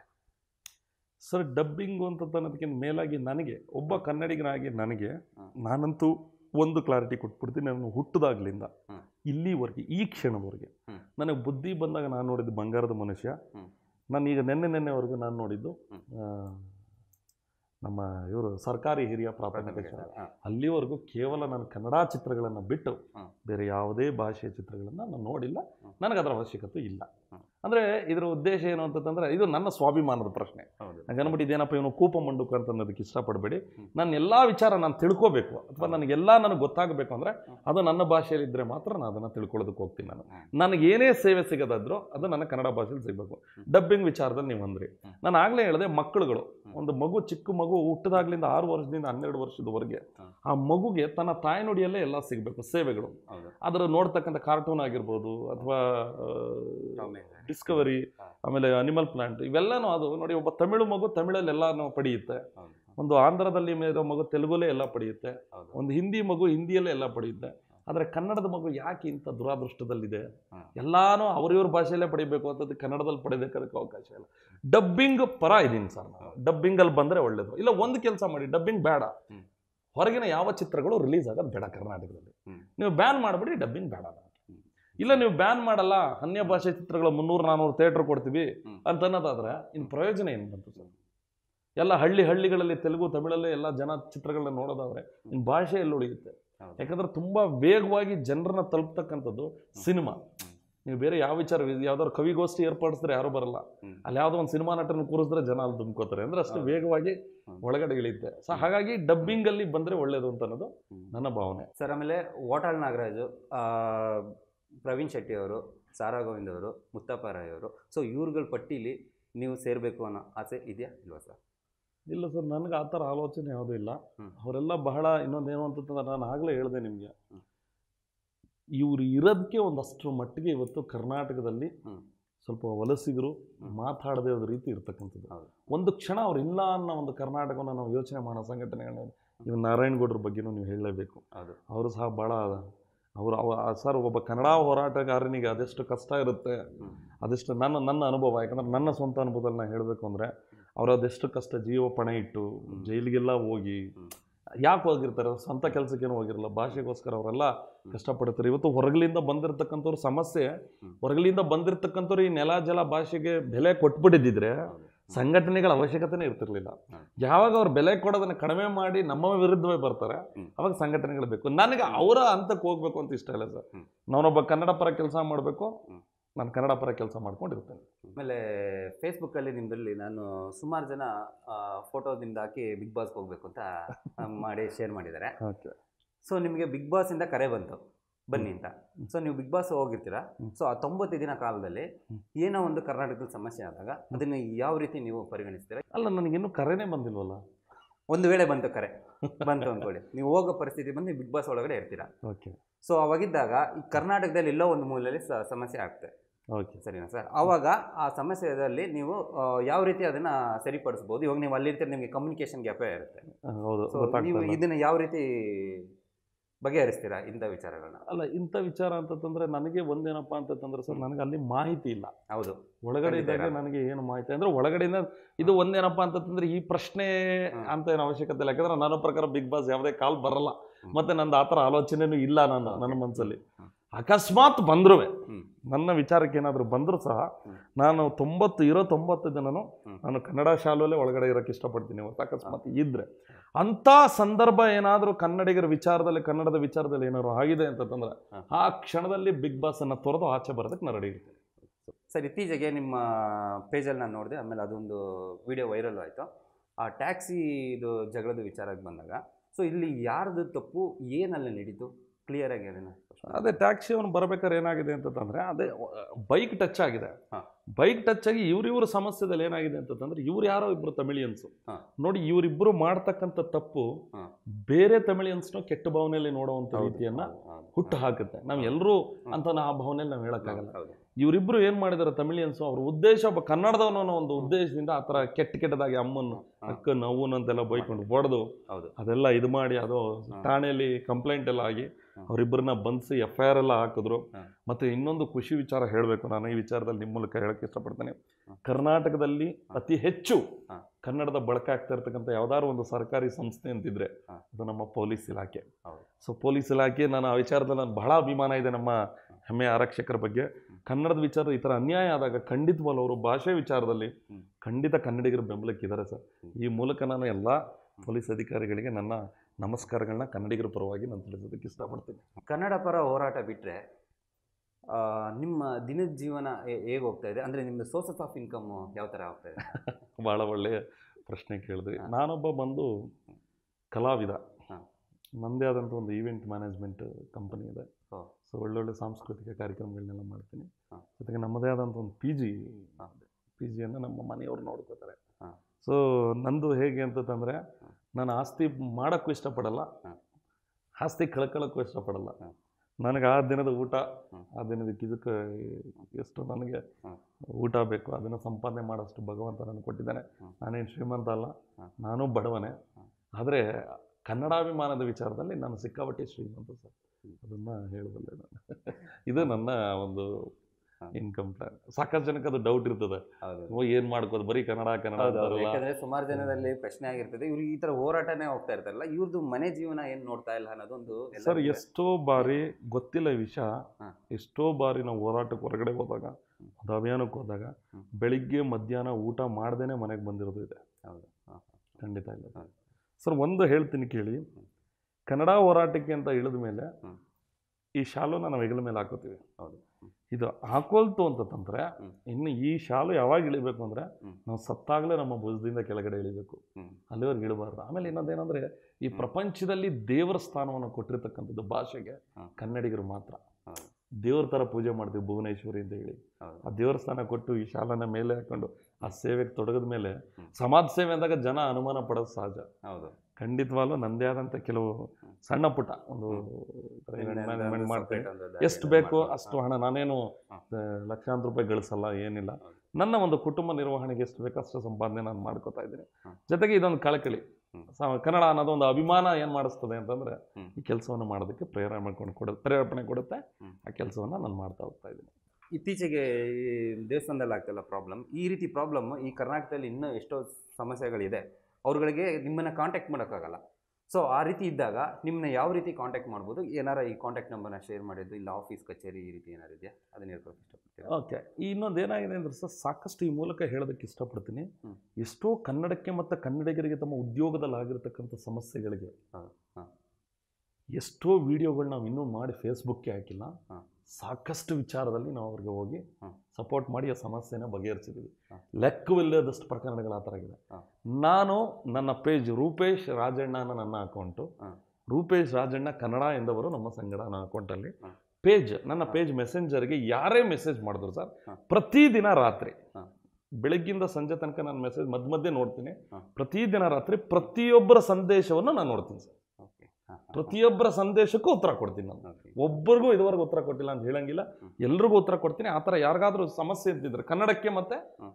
ಸರ್ ಡಬ್ಬಿಂಗು ಅಂತ ಅನ್ನೋದಕ್ಕಿಂತ ಮೇಲಾಗಿ ನನಗೆ ಒಬ್ಬ ಕನ್ನಡಿಗನಾಗಿ ನನಗೆ ಹ್ಮ್. ನಾನಂತೂ ಒಂದು ಕ್ಲಾರಿಟಿ ಕೊಟ್ಬಿಡ್ತೀನಿ ನಾನು ಹುಟ್ಟಿದಾಗ್ಲಿಂದ ಹ್ಮ್. ಇಲ್ಲಿವರೆಗೆ ಈ ಕ್ಷಣದವರೆಗೆ ಹ್ಮ್. ನನಗೆ ಬುದ್ಧಿ ಬಂದಾಗ ನಾನು ನೋಡಿದ್ದು ಬಂಗಾರದ ಮನುಷ್ಯ ಹ್ಮ್. ನಾನು ಈಗ ನೆನ್ನೆ ನೆನ್ನೆವರೆಗೂ ನಾನು ನೋಡಿದ್ದು ಹ್ಮ್. ಆ, ನಮ್ಮ ಇವರು ಸರ್ಕಾರಿ ಹಿರಿಯ ಪ್ರಾಥಮಿಕ ಶಾಲೆ ಹಾ. ಅಲ್ಲಿವರೆಗೂ ಕೇವಲ ನಾನು ಕನ್ನಡ ಚಿತ್ರಗಳನ್ನು ಬಿಟ್ಟು ಹ್ಮ್. ಬೇರೆ ಯಾವುದೇ ಭಾಷೆಯ ಚಿತ್ರಗಳನ್ನು ನಾನು ನೋಡಿಲ್ಲ ಹ್ಮ್. ನನಗೆ ಅದರ ಅವಶ್ಯಕತೆ ಇಲ್ಲ ಹ್ಮ್. ಅಂದರೆ ಇದರ ಉದ್ದೇಶ ಏನು ಅಂತಂದ್ರೆ ಇದು ನನ್ನ ಸ್ವಾಭಿಮಾನದ ಪ್ರಶ್ನೆ ಹೌದು ನಂಗೆ ಅನ್ಬಿಟ್ಟು ಇದೇನಪ್ಪ ಇವನು ಕೂಪ ಮಂಡುಕ ಅಂತ ಅನ್ನೋದಕ್ಕೆ ಇಷ್ಟಪಡಬೇಡಿ ಹ್ಮ್. ನಾನು ಎಲ್ಲ ವಿಚಾರ ನಾನು ತಿಳ್ಕೋಬೇಕು ಅಥವಾ ನನಗೆಲ್ಲ ನನಗೆ ಗೊತ್ತಾಗಬೇಕು ಅಂದರೆ ಹ್ಮ್. ಅದು ನನ್ನ ಭಾಷೆಯಲ್ಲಿ ಇದ್ದರೆ ಮಾತ್ರ ನಾನು ಅದನ್ನು ತಿಳ್ಕೊಳ್ಳೋದಕ್ಕೆ ಹೋಗ್ತೀನಿ ನಾನು ಹ್ಮ್. ನನಗೆ ಏನೇ ಸೇವೆ ಸಿಗೋದಾದ್ರೂ ಅದು ನನ್ನ ಕನ್ನಡ ಭಾಷೆಯಲ್ಲಿ ಸಿಗಬೇಕು ಹ್ಮ್. ಡಬ್ಬಿಂಗ್ ವಿಚಾರದಲ್ಲಿ ನೀವು ಅಂದ್ರಿ ಹ್ಮ್. ನಾನು ಆಗಲೇ ಹೇಳಿದೆ ಮಕ್ಕಳುಗಳು ಹ್ಮ್. ಒಂದು ಮಗು ಚಿಕ್ಕ ಮಗು ಹುಟ್ಟಿದಾಗ್ಲಿಂದ ಆರು ವರ್ಷದಿಂದ ಹನ್ನೆರಡು ವರ್ಷದವರೆಗೆ ಹ್ಮ್. ಆ ಮಗುಗೆ ತನ್ನ ತಾಯ್ನುಡಿಯಲ್ಲೇ ಎಲ್ಲ ಸಿಗಬೇಕು ಸೇವೆಗಳು ಹೌದು ಅದರ ನೋಡ್ತಕ್ಕಂಥ ಕಾರ್ಟೂನ್ ಆಗಿರ್ಬೋದು ಅಥವಾ ಆಮೇಲೆ ಡಿಸ್ಕವರಿ ಹಾ. ಆಮೇಲೆ ಅನಿಮಲ್ ಪ್ಲಾಂಟ್ ಇವೆಲ್ಲನೂ ಅದು ನೋಡಿ ಒಬ್ಬ ತಮಿಳು ಮಗು ತಮಿಳಲ್ಲಿ ಎಲ್ಲಾನು ಪಡೆಯುತ್ತೆ ಹೌದು ಒಂದು ಆಂಧ್ರದಲ್ಲಿ ಇರೋ ಮಗು ತೆಲುಗುಲೇ ಎಲ್ಲ ಪಡೆಯುತ್ತೆ ಹೌದು ಒಂದು ಹಿಂದಿ ಮಗು ಹಿಂದಿಯಲ್ಲೇ ಎಲ್ಲ ಪಡೆಯುತ್ತೆ ಆದರೆ ಕನ್ನಡದ ಮಗು ಯಾಕೆ ಇಂಥ ದುರಾದೃಷ್ಟದಲ್ಲಿದೆ ಹಾ. ಎಲ್ಲಾನು ಅವ್ರಿವ್ರ ಭಾಷೆಯಲ್ಲೇ ಪಡಿಬೇಕು ಅಂತದ್ದು ಕನ್ನಡದಲ್ಲಿ ಪಡೆಯೋದಕ್ಕೆ ಅವಕಾಶ ಇಲ್ಲ ಡಬ್ಬಿಂಗ್ ಪರ ಇದ್ದೀನಿ ಸರ್ ನಾನು ಡಬ್ಬಿಂಗಲ್ಲಿ ಬಂದರೆ ಒಳ್ಳೇದು ಇಲ್ಲ ಒಂದು ಕೆಲಸ ಮಾಡಿ ಡಬ್ಬಿಂಗ್ ಬೇಡ ಹ್ಮ್. ಹೊರಗಿನ ಯಾವ ಚಿತ್ರಗಳು ರಿಲೀಸ್ ಆಗೋದು ಬೇಡ ಕರ್ನಾಟಕದಲ್ಲಿ ಹ್ಮ್. ನೀವು ಬ್ಯಾನ್ ಮಾಡಿಬಿಡಿ ಡಬ್ಬಿಂಗ್ ಬೇಡ ನನಗೆ. ಹ್ಮ್. ಇಲ್ಲ ನೀವು ಬ್ಯಾನ್ ಮಾಡಲ್ಲ ಅನ್ಯ ಭಾಷೆ ಚಿತ್ರಗಳು ಮುನ್ನೂರು ನಾನ್ನೂರು ಥಿಯೇಟ್ರ್ ಕೊಡ್ತೀವಿ ಹ್ಮ್. ಅಂತ ಅನ್ನೋದಾದ್ರೆ ಇನ್ನು ಪ್ರಯೋಜನ ಏನು ಬಂತು ಸರ್ ಎಲ್ಲ ಹಳ್ಳಿ ಹಳ್ಳಿಗಳಲ್ಲಿ ತೆಲುಗು ತಮಿಳಲ್ಲೇ ಎಲ್ಲ ಜನ ಚಿತ್ರಗಳನ್ನ ನೋಡೋದಾದ್ರೆ ಇನ್ನು ಭಾಷೆ ಎಲ್ಲಿ ಉಳಿಯುತ್ತೆ ಹೌದು ಯಾಕಂದ್ರೆ ತುಂಬಾ ವೇಗವಾಗಿ ಜನರನ್ನ ತಲುಪ್ತಕ್ಕಂಥದ್ದು ಸಿನಿಮಾ ಹ್ಮ್. ನೀವು ಬೇರೆ ಯಾವ ವಿಚಾರ ಯಾವ್ದಾದ್ರು ಕವಿಗೋಷ್ಠಿ ಏರ್ಪಡಿಸಿದ್ರೆ ಯಾರು ಬರಲ್ಲ ಹ್ಮ್. ಅಲ್ಲಿ ಯಾವುದೋ ಒಂದು ಸಿನಿಮಾ ನಟನ ಕೂರಿಸಿದ್ರೆ ಜನ ಅಲ್ಲಿ ತುಂಬ್ಕೋತಾರೆ ಅಂದ್ರೆ ಅಷ್ಟು ಹೌದು. ವೇಗವಾಗಿ ಹ್ಮ್. ಒಳಗಡೆ ಇಳಿಯುತ್ತೆ ಸೊ ಹಾಗಾಗಿ ಡಬ್ಬಿಂಗಲ್ಲಿ ಬಂದರೆ ಒಳ್ಳೇದು ಅಂತ ಅನ್ನೋದು ನನ್ನ ಭಾವನೆ ಸರ್ ಆಮೇಲೆ ವಾಟಾಳ್ ನಾಗರಾಜು ಆ, ಪ್ರವೀಣ್ ಶೆಟ್ಟಿ ಅವರು ಸಾರಾ ಗೋವಿಂದ್ ಅವರು ಮುತ್ತಪ್ಪ ರಾಯ್ ಅವರು ಸೊ ಇವ್ರುಗಳ ಪಟ್ಟೀಲಿ ನೀವು ಸೇರಬೇಕು ಅನ್ನೋ ಆಸೆ ಇದೆಯಾ ಇಲ್ವಾ ಸರ್ ಇಲ್ಲ ಸರ್ ನನಗೆ ಆ ಥರ ಆಲೋಚನೆ ಯಾವುದೂ ಇಲ್ಲ ಹ್ಮ್. ಅವರೆಲ್ಲ ಬಹಳ ಇನ್ನೊಂದೇನು ಅಂತಂದ್ರೆ ನಾನು ಆಗಲೇ ಹೇಳಿದೆ ನಿಮಗೆ ಹ್ಮ್. ಇವರು ಇರೋದಕ್ಕೆ ಒಂದಷ್ಟರ ಮಟ್ಟಿಗೆ ಇವತ್ತು ಕರ್ನಾಟಕದಲ್ಲಿ ಹ್ಮ್. ಸ್ವಲ್ಪ ವಲಸಿಗರು ಹ್ಮ್. ಮಾತಾಡದೇ ಇರೋ ರೀತಿ ಇರ್ತಕ್ಕಂಥದ್ದು ಹೌದು. ಒಂದು ಕ್ಷಣ ಅವ್ರು ಇಲ್ಲ ಅನ್ನೋ ಒಂದು ಕರ್ನಾಟಕವನ್ನು ನಾವು ಯೋಚನೆ ಮಾಡೋ ಸಂಘಟನೆಗಳನ್ನ ಇವಾಗ ನಾರಾಯಣಗೌಡ್ರ ಬಗ್ಗೆನೂ ನೀವು ಹೇಳಲೇಬೇಕು ಹೌದು ಅವರು ಸಹ ಭಾಳ ಅವರು ಅವ ಸರ್ ಒಬ್ಬ ಕನ್ನಡ ಹೋರಾಟಗಾರನಿಗೆ ಅದೆಷ್ಟು ಕಷ್ಟ ಇರುತ್ತೆ ಹ್ಮ್. ಅದೆಷ್ಟು ನನ್ನ ನನ್ನ ಅನುಭವ ಯಾಕಂದ್ರೆ ನನ್ನ ಸ್ವಂತ ಅನುಭವದಲ್ಲಿ ನಾನು ಹೇಳಬೇಕು ಅಂದರೆ ಅವರು ಅದೆಷ್ಟು ಕಷ್ಟ ಜೀವ ಪಣ ಇಟ್ಟು ಹ್ಮ್. ಜೈಲಿಗೆಲ್ಲ ಹೋಗಿ ಹ್ಮ್. ಯಾಕೆ ಹೋಗಿರ್ತಾರೆ ಅವ್ರು ಸ್ವಂತ ಕೆಲಸಕ್ಕೇನು ಹೋಗಿರಲ್ಲ ಭಾಷೆಗೋಸ್ಕರ ಅವರೆಲ್ಲ ಕಷ್ಟಪಡ್ತಾರೆ ಇವತ್ತು ಹೊರಗಲಿಂದ ಬಂದಿರತಕ್ಕಂಥವ್ರ ಸಮಸ್ಯೆ ಹ್ಮ್. ಹೊರಗಲಿಂದ ಬಂದಿರತಕ್ಕಂಥವ್ರು ಈ ನೆಲ ಜಲ ಭಾಷೆಗೆ ಬೆಲೆ ಕೊಟ್ಬಿಟ್ಟಿದ್ದಿದ್ರೆ ಹೌದು ಸಂಘಟನೆಗಳ ಅವಶ್ಯಕತೆನೇ ಇರ್ತಿರ್ಲಿಲ್ಲ ಹ್ಮ್. ಯಾವಾಗ ಅವ್ರು ಬೆಲೆ ಕೊಡೋದನ್ನ ಕಡಿಮೆ ಮಾಡಿ ನಮ್ಮ ವಿರುದ್ಧವೇ ಬರ್ತಾರೆ ಹ್ಮ್. ಅವಾಗ ಸಂಘಟನೆಗಳು ಬೇಕು ನನಗೆ ಅವರ ಹಂತಕ್ಕೆ ಹೋಗ್ಬೇಕು ಅಂತ ಇಷ್ಟ ಇಲ್ಲ ಸರ್ ಹ್ಮ್. ನಾನೊಬ್ಬ ಕನ್ನಡ ಪರ ಕೆಲಸ ಮಾಡಬೇಕು ಹ್ಮ್. ನಾನು ಕನ್ನಡ ಪರ ಕೆಲಸ ಮಾಡ್ಕೊಂಡಿರ್ತೇನೆ ಆಮೇಲೆ ಫೇಸ್ಬುಕ್ಕಲ್ಲಿ ನಿಮ್ಮದಲ್ಲಿ ನಾನು ಸುಮಾರು ಜನ ಫೋಟೋ ನಿಮ್ದು ಹಾಕಿ ಬಿಗ್ ಬಾಸ್ಗೆ ಹೋಗ್ಬೇಕು ಅಂತ ಆ, ಮಾಡಿ ಶೇರ್ ಮಾಡಿದ್ದಾರೆ ಓಕೆ ಸೊ ನಿಮಗೆ ಬಿಗ್ ಬಾಸಿಂದ ಕರೆ ಬಂತು ಬನ್ನಿ ಅಂತ ಸೊ ನೀವು ಬಿಗ್ ಬಾಸ್ ಹೋಗಿರ್ತೀರಾ ಹ್ಮ್. ಸೊ ಆ ತೊಂಬತ್ತು ದಿನ ಕಾಲದಲ್ಲಿ ಹ್ಮ್. ಏನೋ ಒಂದು ಕರ್ನಾಟಕದಲ್ಲಿ ಸಮಸ್ಯೆ ಆದಾಗ ಅದನ್ನು ಯಾವ ರೀತಿ ನೀವು ಪರಿಗಣಿಸ್ತೀರಾ ಅಲ್ಲ ನನಗಿನ್ನೂ ಕರೆನೇ ಬಂದಿಲ್ವಲ್ಲ ಒಂದು ವೇಳೆ ಬಂತು ಕರೆ ಬಂತು ಅಂದ್ಕೊಳ್ಳಿ ನೀವು ಹೋಗೋ ಪರಿಸ್ಥಿತಿ ಬಂದು ಬಿಗ್ ಬಾಸ್ ಒಳಗಡೆ ಇರ್ತೀರಾ ಓಕೆ ಸೊ ಅವಾಗಿದ್ದಾಗ ಈ ಕರ್ನಾಟಕದಲ್ಲಿ ಎಲ್ಲೋ ಒಂದು ಮೂಲೆಯಲ್ಲಿ ಸ- ಸಮಸ್ಯೆ ಆಗುತ್ತೆ ಓಕೆ ಸರಿನಾ ಸರ್ ಆವಾಗ ಆ ಸಮಸ್ಯೆಯಲ್ಲಿ ನೀವು ಆ, ಯಾವ ರೀತಿ ಅದನ್ನ ಸರಿಪಡಿಸ್ಬೋದು ಇವಾಗ ನೀವು ಅಲ್ಲಿರ್ತೀರ ನಿಮಗೆ ಕಮ್ಯುನಿಕೇಶನ್ ಗ್ಯಾಪೇ ಇರುತ್ತೆ ಹೌದು ಸೊ ನೀವು ಗೊತ್ತಾಗ್ತಲ್ಲ ಇದನ್ನ ಯಾವ ರೀತಿ ಬಗೆಹರಿಸ್ತೀರಾ ಇಂಥ ವಿಚಾರಗಳನ್ನ ಅಲ್ಲ ಇಂಥ ವಿಚಾರ ಅಂತಂದ್ರೆ ನನಗೆ ಒಂದೇನಪ್ಪ ಅಂತಂದ್ರೆ ಸರ್ ನನಗೆ ಅಲ್ಲಿ ಮಾಹಿತಿ ಇಲ್ಲ ಹೌದು ಒಳಗಡೆ ಖಂಡಿತ ಇದ್ದಾಗ ಇರಲ್ಲ. ನನಗೆ ಏನು ಮಾಹಿತಿ ಅಂದ್ರೆ ಒಳಗಡೆಯಿಂದ ಇದು ಒಂದೇನಪ್ಪ ಅಂತಂದ್ರೆ ಈ ಪ್ರಶ್ನೆ ಹ್ಮ್. ಅಂತ ಏನು ಅವಶ್ಯಕತೆ ಇಲ್ಲ ಯಾಕಂದ್ರೆ ನನ್ನ ಪ್ರಕಾರ ಬಿಗ್ ಬಾಸ್ ಯಾವುದೇ ಕಾಲ್ ಬರಲ್ಲ ಹ್ಮ್. ಮತ್ತೆ ನಂದು ಆ ಥರ ಆಲೋಚನೆನೂ ಇಲ್ಲ ನನ್ನ ನನ್ನ Okay. ಮನಸ್ಸಲ್ಲಿ ಹ್ಮ್. ಅಕಸ್ಮಾತ್ ಬಂದ್ರು ಹ್ಮ್. ನನ್ನ ವಿಚಾರಕ್ಕೆ ಏನಾದರೂ ಬಂದರೂ ಸಹ ಹ್ಮ್. ನಾನು ತೊಂಬತ್ತು ಇರೋ ತೊಂಬತ್ತು ಜನನು ಹ್ಮ್. ನಾನು ಕನ್ನಡ ಶಾಲೆಯಲ್ಲೇ ಒಳಗಡೆ ಇರೋಕ್ಕೆ ಇಷ್ಟಪಡ್ತೀನಿ ಇವತ್ತು ಅಕಸ್ಮಾತ್ ಇದ್ರೆ ಅಂಥ ಸಂದರ್ಭ ಏನಾದರೂ ಕನ್ನಡಿಗರ ವಿಚಾರದಲ್ಲಿ ಕನ್ನಡದ ವಿಚಾರದಲ್ಲಿ ಏನಾದ್ರು ಆಗಿದೆ ಅಂತಂದ್ರೆ ಹ. ಆ ಕ್ಷಣದಲ್ಲಿ ಬಿಗ್ ಬಾಸ್ ಅನ್ನ ತೊರೆದು ಆಚೆ ಬರೋದಕ್ಕೆ ನಾನು ರೆಡಿ ಇರ್ತೀನಿ ಸರ್ ಇತ್ತೀಚೆಗೆ ನಿಮ್ಮ ಪೇಜಲ್ಲಿ ನಾನು ನೋಡಿದೆ ಆಮೇಲೆ ಅದೊಂದು ವಿಡಿಯೋ ವೈರಲ್ ಆಯಿತು ಆ ಟ್ಯಾಕ್ಸಿ ಇದು ಜಗಳದ ವಿಚಾರಕ್ಕೆ ಬಂದಾಗ ಸೊ ಇಲ್ಲಿ ಯಾರ್ದು ತಪ್ಪು ಏನಲ್ಲಿ ನಡೀತು ಕ್ಲಿಯರಾಗಿ ಅದನ್ನು ಅದೇ ಟ್ಯಾಕ್ಸಿ ಅವನು ಬರ್ಬೇಕಾದ್ರೆ ಏನಾಗಿದೆ ಅಂತಂದ್ರೆ ಅದೇ ಬೈಕ್ ಟಚ್ ಆಗಿದೆ ಹಾ. ಬೈಕ್ ಟಚ್ ಆಗಿ ಇವ್ರಿವ್ರ ಸಮಸ್ಯೆದಲ್ಲಿ ಏನಾಗಿದೆ ಅಂತಂದ್ರೆ ಇವ್ರು ಯಾರೋ ಇಬ್ರು ತಮಿಳಿಯನ್ಸು ಹಾ. ನೋಡಿ ಇವರಿಬ್ಬರು ಮಾಡ್ತಕ್ಕಂಥ ತಪ್ಪು ಹಾ. ಬೇರೆ ತಮಿಳಿಯನ್ಸ್ನ ಕೆಟ್ಟ ಭಾವನೆಯಲ್ಲಿ ನೋಡುವಂಥ ರೀತಿಯನ್ನ ಹುಟ್ಟು ಹಾಕುತ್ತೆ ನಾವು ಎಲ್ಲರೂ ಅಂತ ನಾ ಆ ಭಾವನೆಯಲ್ಲಿ ನಾವು ಹೇಳಕ್ಕಾಗಲ್ಲ ಹೌದು ಇವರಿಬ್ರು ಏನ್ ಮಾಡಿದಾರೆ ತಮಿಳಿಯನ್ಸು ಅವ್ರ ಉದ್ದೇಶ ಒಬ್ಬ ಕನ್ನಡದವನು ಅನ್ನೋ ಒಂದು ಉದ್ದೇಶದಿಂದ ಆ ಥರ ಕೆಟ್ಟ ಕೆಟ್ಟದಾಗಿ ಅಮ್ಮನ್ನು ಹಾ. ಅಕ್ಕನ ಅವ್ವನಂತೆಲ್ಲ ಬೈಕೊಂಡು ಹೊಡೆದು ಹೌದು ಅದೆಲ್ಲ ಇದು ಮಾಡಿ ಅದು ಹಾ. ಠಾಣೆಯಲ್ಲಿ ಕಂಪ್ಲೇಂಟ್ ಎಲ್ಲ ಆಗಿ ಹಾ. ಅವರಿಬ್ಬರನ್ನ ಬಂಧಿಸಿ ಎಫ್ ಐ ಆರ್ ಎಲ್ಲ ಹಾಕಿದ್ರು ಹಾ. ಮತ್ತೆ ಇನ್ನೊಂದು ಖುಷಿ ವಿಚಾರ ಹೇಳಬೇಕು ನಾನು ಈ ವಿಚಾರದಲ್ಲಿ ನಿಮ್ಮ ಮೂಲಕ ಹೇಳಕ್ಕೆ ಇಷ್ಟಪಡ್ತೇನೆ ಹಾ. ಕರ್ನಾಟಕದಲ್ಲಿ ಅತಿ ಹೆಚ್ಚು ಹಾ. ಕನ್ನಡದ ಬಳಕೆ ಆಗ್ತಾ ಇರ್ತಕ್ಕಂಥ ಯಾವ್ದಾದ್ರು ಒಂದು ಸರ್ಕಾರಿ ಸಂಸ್ಥೆ ಅಂತಿದ್ರೆ ಹಾ. ಅದು ನಮ್ಮ ಪೊಲೀಸ್ ಇಲಾಖೆ ಹೌದು. ಸೊ ಪೊಲೀಸ್ ಇಲಾಖೆ ನಾನು ಆ ವಿಚಾರದಲ್ಲಿ ನಾನು ಬಹಳ ಅಭಿಮಾನ ಇದೆ ನಮ್ಮ ಹೆಮ್ಮೆಯ ಆರಕ್ಷಕರ ಬಗ್ಗೆ ಕನ್ನಡದ ವಿಚಾರ ಈ ಥರ ಅನ್ಯಾಯ ಆದಾಗ ಖಂಡಿತವಲ್ಲ ಅವರು ಭಾಷೆ ವಿಚಾರದಲ್ಲಿ ಹ್ಮ್. ಖಂಡಿತ ಕನ್ನಡಿಗರ ಬೆಂಬಲಕ್ಕಿದ್ದಾರೆ ಸರ್ ಹ್ಮ್. ಈ ಮೂಲಕ ನಾನು ಎಲ್ಲ ಪೊಲೀಸ್ ಅಧಿಕಾರಿಗಳಿಗೆ ನನ್ನ ನಮಸ್ಕಾರಗಳನ್ನ ಕನ್ನಡಿಗರ ಪರವಾಗಿ ನಾನು ತಿಳಿಸೋದಕ್ಕೆ ಇಷ್ಟಪಡ್ತೀನಿ ಕನ್ನಡ ಪರ ಹೋರಾಟ ಬಿಟ್ಟರೆ ನಿಮ್ಮ ದಿನದ ಜೀವನ ಹೇಗೆ ಹೋಗ್ತಾ ಇದೆ ಅಂದರೆ ನಿಮ್ಮದು ಸೋರ್ಸಸ್ ಆಫ್ ಇನ್ಕಮ್ ಯಾವ ಥರ ಆಗ್ತಾ ಇದೆ ಭಾಳ ಒಳ್ಳೆಯ ಪ್ರಶ್ನೆ ಕೇಳಿದ್ರಿ ಹಾ. ನಾನೊಬ್ಬ ಬಂದು ಕಲಾವಿದ ಹಾ. ನನ್ನದೇ ಆದಂಥ ಒಂದು ಈವೆಂಟ್ ಮ್ಯಾನೇಜ್ಮೆಂಟ್ ಕಂಪನಿ ಇದೆ ಓ. ಸೊ ಒಳ್ಳೊಳ್ಳೆ ಸಾಂಸ್ಕೃತಿಕ ಕಾರ್ಯಕ್ರಮಗಳನ್ನೆಲ್ಲ ಮಾಡ್ತೀನಿ ಹಾ. ಜೊತೆಗೆ ನಮ್ಮದೇ ಆದಂಥ ಒಂದು ಪಿ ಜಿ ಹಾ. ಪಿ ಜಿಯನ್ನು ನಮ್ಮ ಮನೆಯವರು ನೋಡ್ಕೋತಾರೆ ಹಾ. ಸೊ ನಂದು ಹೇಗೆ ಅಂತಂದರೆ ಹಾ. ನಾನು ಆಸ್ತಿ ಮಾಡೋಕ್ಕೂ ಇಷ್ಟಪಡಲ್ಲ ಹಾ. ಆಸ್ತಿ ಕಳ್ಕೊಳ್ಳೋಕ್ಕೂ ಇಷ್ಟಪಡಲ್ಲ ಹಾ. ನನಗೆ ಆ ದಿನದ ಊಟ ಹ್ಮ್. ಆ ದಿನದ ಇದಕ್ಕೆ ಎಷ್ಟು ನನಗೆ ಹ್ಮ್. ಊಟ ಬೇಕು ಅದನ್ನು ಸಂಪಾದನೆ ಮಾಡೋಷ್ಟು ಭಗವಂತ ನನಗೆ ಕೊಟ್ಟಿದ್ದಾನೆ ಹ್ಮ್. ನಾನೇನು ಶ್ರೀಮಂತ ಅಲ್ಲ ಹ್ಮ್. ನಾನು ಬಡವನೇ ಹ್ಮ್. ಆದರೆ ಕನ್ನಡಾಭಿಮಾನದ ವಿಚಾರದಲ್ಲಿ ನಾನು ಸಿಕ್ಕಾಪಟ್ಟೆ ಶ್ರೀಮಂತ ಸರ್ ಹ್ಮ್. ಅದನ್ನು ಹೇಳಬಲ್ಲೆ ನಾನು ಇದು ನನ್ನ ಒಂದು ಹ್ಮ್. ಇನ್ಕಮ್ ಪ್ಲಾನ್ ಸಾಕಷ್ಟು ಜನಕ್ಕೆ ಅದು ಡೌಟ್ ಇರ್ತದೆ ಹೌದು ಓ ಏನು ಮಾಡ್ಕೋದು ಬರೀ ಕನ್ನಡ ಕನ್ನಡ ಹೌದು ಹೌದು. ಅಂತಾರಲ್ಲ. ಯಾಕಂದ್ರೆ ಸುಮಾರು ಜನದಲ್ಲಿ ಪ್ರಶ್ನೆ ಆಗಿರ್ತದೆ ಇವ್ರು ಈ ತರ ಹೋರಾಟನೇ ಹೋಗ್ತಾ ಇರ್ತಾರಲ್ಲ ಇವ್ರದ್ದು ಮನೆ ಜೀವನ ಏನ್ ನೋಡ್ತಾ ಇಲ್ಲ ಅನ್ನೋದೊಂದು ಸರ್ ಎಲ್ಲರಿಗೂ ಎಷ್ಟೋ ಬಾರಿ ಗೊತ್ತಿಲ್ಲ ಈ ವಿಷಯ ಹಾ. ಎಷ್ಟೋ ಬಾರಿ ನಾವು ಹೋರಾಟಕ್ಕೆ ಹೊರಗಡೆ ಹೋದಾಗ ಹ್ಮ್. ಒಂದು ಅಭಿಯಾನಕ್ಕೆ ಹೋದಾಗ ಹ್ಮ್. ಬೆಳಿಗ್ಗೆ ಮಧ್ಯಾಹ್ನ ಊಟ ಮಾಡ್ದೇನೆ ಮನೆಗೆ ಬಂದಿರೋದು ಇದೆ ಹೌದು ಹಾ, ಖಂಡಿತ ಇಲ್ಲ ಹೌದು. ಸರ್ ಒಂದು ಹೇಳ್ತೀನಿ ಕೇಳಿ ಕನ್ನಡ ಹೋರಾಟಕ್ಕೆ ಅಂತ ಇಳಿದ ಮೇಲೆ ಹ್ಮ್. ಈ ಶಾಲುನ ನಾವು ಹೆಗಲ ಮೇಲೆ ಹಾಕೋತೀವಿ ಹೌದು ಹ್ಮ್. ಇದು ಹಾಕೊಳ್ತು ಅಂತಂದ್ರೆ ಹ್ಮ್. ಇನ್ನು ಈ ಶಾಲು ಯಾವಾಗ ಇಳಿಬೇಕು ಅಂದ್ರೆ ಹ್ಮ್. ನಾವು ಸತ್ತಾಗಲೇ ನಮ್ಮ ಭುಜದಿಂದ ಕೆಳಗಡೆ ಇಳಿಬೇಕು ಹ್ಮ್. ಅಲ್ಲಿವರೆಗೆ ಇಳಬಾರ್ದು ಆಮೇಲೆ ಇನ್ನೊಂದೇನಂದ್ರೆ ಈ ಪ್ರಪಂಚದಲ್ಲಿ ದೇವರ ಸ್ಥಾನವನ್ನು ಕೊಟ್ಟಿರ್ತಕ್ಕಂಥದ್ದು ಭಾಷೆಗೆ ಹ್ಮ್. ಕನ್ನಡಿಗರು ಮಾತ್ರ ಹೌದು. ದೇವ್ರ ಥರ ಪೂಜೆ ಮಾಡ್ತೀವಿ ಭುವನೇಶ್ವರಿ ಅಂತ ಹೇಳಿ ಹೌದು. ಆ ದೇವರ ಸ್ಥಾನ ಕೊಟ್ಟು ಈ ಶಾಲನ ಮೇಲೆ ಹಾಕೊಂಡು ಆ ಸೇವೆಗೆ ತೊಡಗಿದ ಮೇಲೆ ಹ್ಮ್. ಸಮಾಜ ಸೇವೆ ಅಂದಾಗ ಜನ ಅನುಮಾನ ಪಡೋದು ಸಹಜ ಹೌದು ಖಂಡಿತವಾಗ್ಲೂ ನಂದೇ ಆದಂಥ ಕೆಲವು ಸಣ್ಣ ಪುಟ್ಟ ಒಂದು ಮ್ಯಾನೇಜ್ಮೆಂಟ್ ಮಾಡ್ತೇನೆ ಎಷ್ಟು ಬೇಕೋ ಅಷ್ಟು ಹಣ ನಾನೇನು ಹಾ. ಆ, ಲಕ್ಷಾಂತರ ರೂಪಾಯಿ ಗಳಿಸಲ್ಲ ಏನಿಲ್ಲ ಹೌದು. ನನ್ನ ಒಂದು ಕುಟುಂಬ ನಿರ್ವಹಣೆಗೆ ಎಷ್ಟು ಬೇಕೋ ಅಷ್ಟು ಸಂಪಾದನೆ ನಾನು ಮಾಡ್ಕೋತಾ ಇದ್ದೀನಿ ಹಾ. ಜೊತೆಗೆ ಇದೊಂದು ಕಳಕಳಿ ಹ್ಮ್. ಸ- ಕನ್ನಡ ಅನ್ನೋದು ಒಂದು ಅಭಿಮಾನ ಏನು ಮಾಡಿಸ್ತದೆ ಅಂತಂದ್ರೆ ಹ್ಮ್. ಈ ಕೆಲಸವನ್ನು ಮಾಡೋದಕ್ಕೆ ಪ್ರೇರಣೆ ಮಾಡ್ಕೊಂಡು ಕೊಡ ಪ್ರೇರೇಪಣೆ ಕೊಡುತ್ತೆ ಹ್ಮ್. ಆ ಕೆಲಸವನ್ನು ನಾನು ಮಾಡ್ತಾ ಹೋಗ್ತಾ ಇದ್ದೀನಿ ಇತ್ತೀಚೆಗೆ ಈ ದೇವಸ್ಥಾನದಲ್ಲಿ ಆಗ್ತಿಲ್ಲ ಪ್ರಾಬ್ಲಮ್ ಈ ರೀತಿ ಪ್ರಾಬ್ಲಮ್ ಈ ಕರ್ನಾಟಕದಲ್ಲಿ ಇನ್ನೂ ಎಷ್ಟೋ ಸಮಸ್ಯೆಗಳಿದೆ ಅವ್ರುಗಳಿಗೆ ನಿಮ್ಮನ್ನು ಕಾಂಟ್ಯಾಕ್ಟ್ ಮಾಡೋಕ್ಕಾಗಲ್ಲ ಸೊ ಆ ರೀತಿ ಇದ್ದಾಗ ನಿಮ್ಮನ್ನ ಯಾವ ರೀತಿ ಕಾಂಟ್ಯಾಕ್ಟ್ ಮಾಡ್ಬೋದು ಏನಾರ ಈ ಕಾಂಟ್ಯಾಕ್ಟ್ ನಂಬರ್ನ ಶೇರ್ ಮಾಡಿದ್ದು ಇಲ್ಲ ಆಫೀಸ್ ಕಚೇರಿ ಈ ರೀತಿ ಏನಾರು ಇದೆಯಾ ಅದನ್ನ ಹೇಳ್ಕೊಳಕ್ಕೆ ಇಷ್ಟಪಡ್ತೀರಾ ಓಕೆ ಇನ್ನೊಂದು ಏನಾಗಿದೆ ಅಂದ್ರೆ ಸರ್ ಸಾಕಷ್ಟು ಈ ಮೂಲಕ ಹೇಳೋದಕ್ಕೆ ಇಷ್ಟಪಡ್ತೀನಿ ಹ್ಮ್. ಎಷ್ಟೋ ಕನ್ನಡಕ್ಕೆ ಮತ್ತು ಕನ್ನಡಿಗರಿಗೆ ತಮ್ಮ ಉದ್ಯೋಗದಲ್ಲಿ ಆಗಿರ್ತಕ್ಕಂಥ ಸಮಸ್ಯೆಗಳಿಗೆ ಹೌದು ಹಾಂ ಎಷ್ಟೋ ವಿಡಿಯೋಗಳು ನಾವು ಇನ್ನೂ ಮಾಡಿ ಫೇಸ್ಬುಕ್ಗೆ ಹಾಕಿಲ್ಲ ಹಾ. ಸಾಕಷ್ಟು ವಿಚಾರದಲ್ಲಿ ನಾವು ಅವ್ರಿಗೆ ಹೋಗಿ ಹಾ. ಸಪೋರ್ಟ್ ಮಾಡಿ ಆ ಸಮಸ್ಯೆನ ಬಗೆಹರಿಸಿದ್ದೀವಿ ಹಾ. ಲೆಕ್ಕವಿಲ್ಲದಷ್ಟು ಪ್ರಕರಣಗಳು ಆ ಥರ ಆಗಿದೆ ಹಾ. ನಾನು ನನ್ನ ಪೇಜ್ ರೂಪೇಶ್ ರಾಜಣ್ಣ ಅನ್ನೋ ನನ್ನ ಅಕೌಂಟು ಹಾ. ರೂಪೇಶ್ ರಾಜಣ್ಣ ಕನ್ನಡ ಎಂದವರು ನಮ್ಮ ಸಂಗಡ ನನ್ನ ಅಕೌಂಟಲ್ಲಿ ಹಾ. ಪೇಜ್ ನನ್ನ ಪೇಜ್ ಮೆಸೆಂಜರ್ಗೆ ಯಾರೇ ಮೆಸೇಜ್ ಮಾಡಿದ್ರು ಸರ್ ಹಾ. ಪ್ರತಿದಿನ ರಾತ್ರಿ ಹಾ. ಬೆಳಗ್ಗಿಂದ ಸಂಜೆ ತನಕ ನಾನು ಮೆಸೇಜ್ ಮಧ್ಯ ಮಧ್ಯೆ ನೋಡ್ತೀನಿ ಹಾ. ಪ್ರತಿದಿನ ರಾತ್ರಿ ಪ್ರತಿಯೊಬ್ಬರ ಸಂದೇಶವನ್ನು ನಾನು ನೋಡ್ತೀನಿ ಸರ್ ಓಕೆ ಹಾಂ ಪ್ರತಿಯೊಬ್ಬರ ಸಂದೇಶಕ್ಕೂ ಉತ್ತರ ಕೊಡ್ತೀನಿ ನಾನು ಓಕೆ ಒಬ್ಬರಿಗೂ ಇದುವರೆಗೂ ಉತ್ತರ ಕೊಟ್ಟಿಲ್ಲ ಅಂತ ಹೇಳಂಗಿಲ್ಲ ಹ್ಮ್. ಎಲ್ರಿಗೂ ಉತ್ತರ ಕೊಡ್ತೀನಿ ಆ ಥರ ಯಾರಿಗಾದ್ರೂ ಸಮಸ್ಯೆ ಇದ್ದಿದ್ರೆ ಕನ್ನಡಕ್ಕೆ ಮತ್ತೆ ಹ್ಮ್.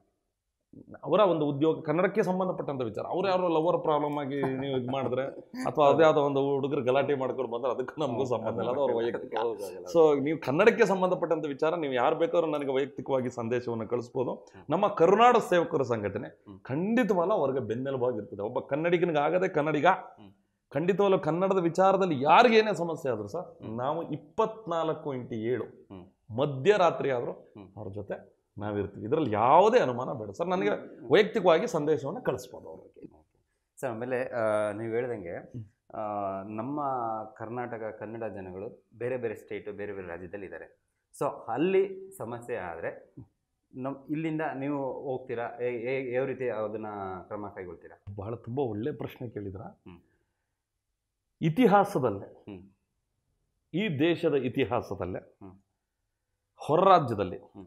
ಅವರ ಒಂದು ಉದ್ಯೋಗ ಕನ್ನಡಕ್ಕೆ ಸಂಬಂಧಪಟ್ಟಂತ ವಿಚಾರ ಅವ್ರು ಯಾರೋ ಲವರ್ ಪ್ರಾಬ್ಲಮ್ ಆಗಿ ನೀವು ಇದು ಮಾಡಿದ್ರೆ ಅಥವಾ ಅದೇ ಆದ ಒಂದು ಹುಡುಗರು ಗಲಾಟೆ ಮಾಡ್ಕೊಂಡು ಬಂದ್ರೆ ಅದಕ್ಕೂ ನಮಗೂ ಸಂಬಂಧ ಇಲ್ಲ ಅದು ಅವ್ರ ವೈಯಕ್ತಿಕ ಸೊ ನೀವು ಕನ್ನಡಕ್ಕೆ ಸಂಬಂಧಪಟ್ಟಂತ ವಿಚಾರ ನೀವು ಯಾರು ಬೇಕಾದ್ರೂ ನನಗೆ ವೈಯಕ್ತಿಕವಾಗಿ ಸಂದೇಶವನ್ನು ಕಳಿಸ್ಬೋದು ನಮ್ಮ ಕರುನಾಡು ಸೇವಕರ ಸಂಘಟನೆ ಹ್ಮ್. ಖಂಡಿತವಾಗ್ಲೂ ಅವ್ರಿಗೆ ಬೆನ್ನೆಲುಬಾಗಿರ್ತದೆ ಒಬ್ಬ ಕನ್ನಡಿಗನಿಗಾಗದೆ ಕನ್ನಡಿಗ ಹ್ಮ್. ಖಂಡಿತವಾಗ್ಲೂ ಕನ್ನಡದ ವಿಚಾರದಲ್ಲಿ ಯಾರಿಗೇನೇ ಸಮಸ್ಯೆ ಆದರೂ ಸರ್ ನಾವು ಇಪ್ಪತ್ನಾಲ್ಕು ಇಂಟು ಏಳು ಹ್ಮ್. ಮಧ್ಯರಾತ್ರಿ ಆದರೂ ಹ್ಮ್. ಅವ್ರ ಜೊತೆ ನಾವಿರ್ತೀವಿ ಇದರಲ್ಲಿ ಯಾವುದೇ ಅನುಮಾನ ಬೇಡ ಸರ್ ನನಗೆ ವೈಯಕ್ತಿಕವಾಗಿ ಸಂದೇಶವನ್ನು ಕಳಿಸ್ಬೋದು ಅವರು ಸರ್ ಆಮೇಲೆ ಆ, ನೀವು ಹೇಳ್ದಂಗೆ ಆ, ನಮ್ಮ ಕರ್ನಾಟಕ ಕನ್ನಡ ಜನಗಳು ಬೇರೆ ಬೇರೆ ಸ್ಟೇಟು ಬೇರೆ ಬೇರೆ ರಾಜ್ಯದಲ್ಲಿ ಇದ್ದಾರೆ ಸೊ ಅಲ್ಲಿ ಸಮಸ್ಯೆ ಆದರೆ ನಮ್ಮ ಇಲ್ಲಿಂದ ನೀವು ಹೋಗ್ತೀರಾ ಏ- ಏ- ಯಾವ ರೀತಿ ಅದನ್ನ ಕ್ರಮ ಕೈಗೊಳ್ತೀರಾ ಬಹಳ ತುಂಬ ಒಳ್ಳೆ ಪ್ರಶ್ನೆ ಕೇಳಿದ್ರ ಹ್ಮ್. ಇತಿಹಾಸದಲ್ಲೇ ಹ್ಮ್. ಈ ದೇಶದ ಇತಿಹಾಸದಲ್ಲೇ ಹ್ಮ್. ಹೊರ ರಾಜ್ಯದಲ್ಲಿ ಹ್ಮ್.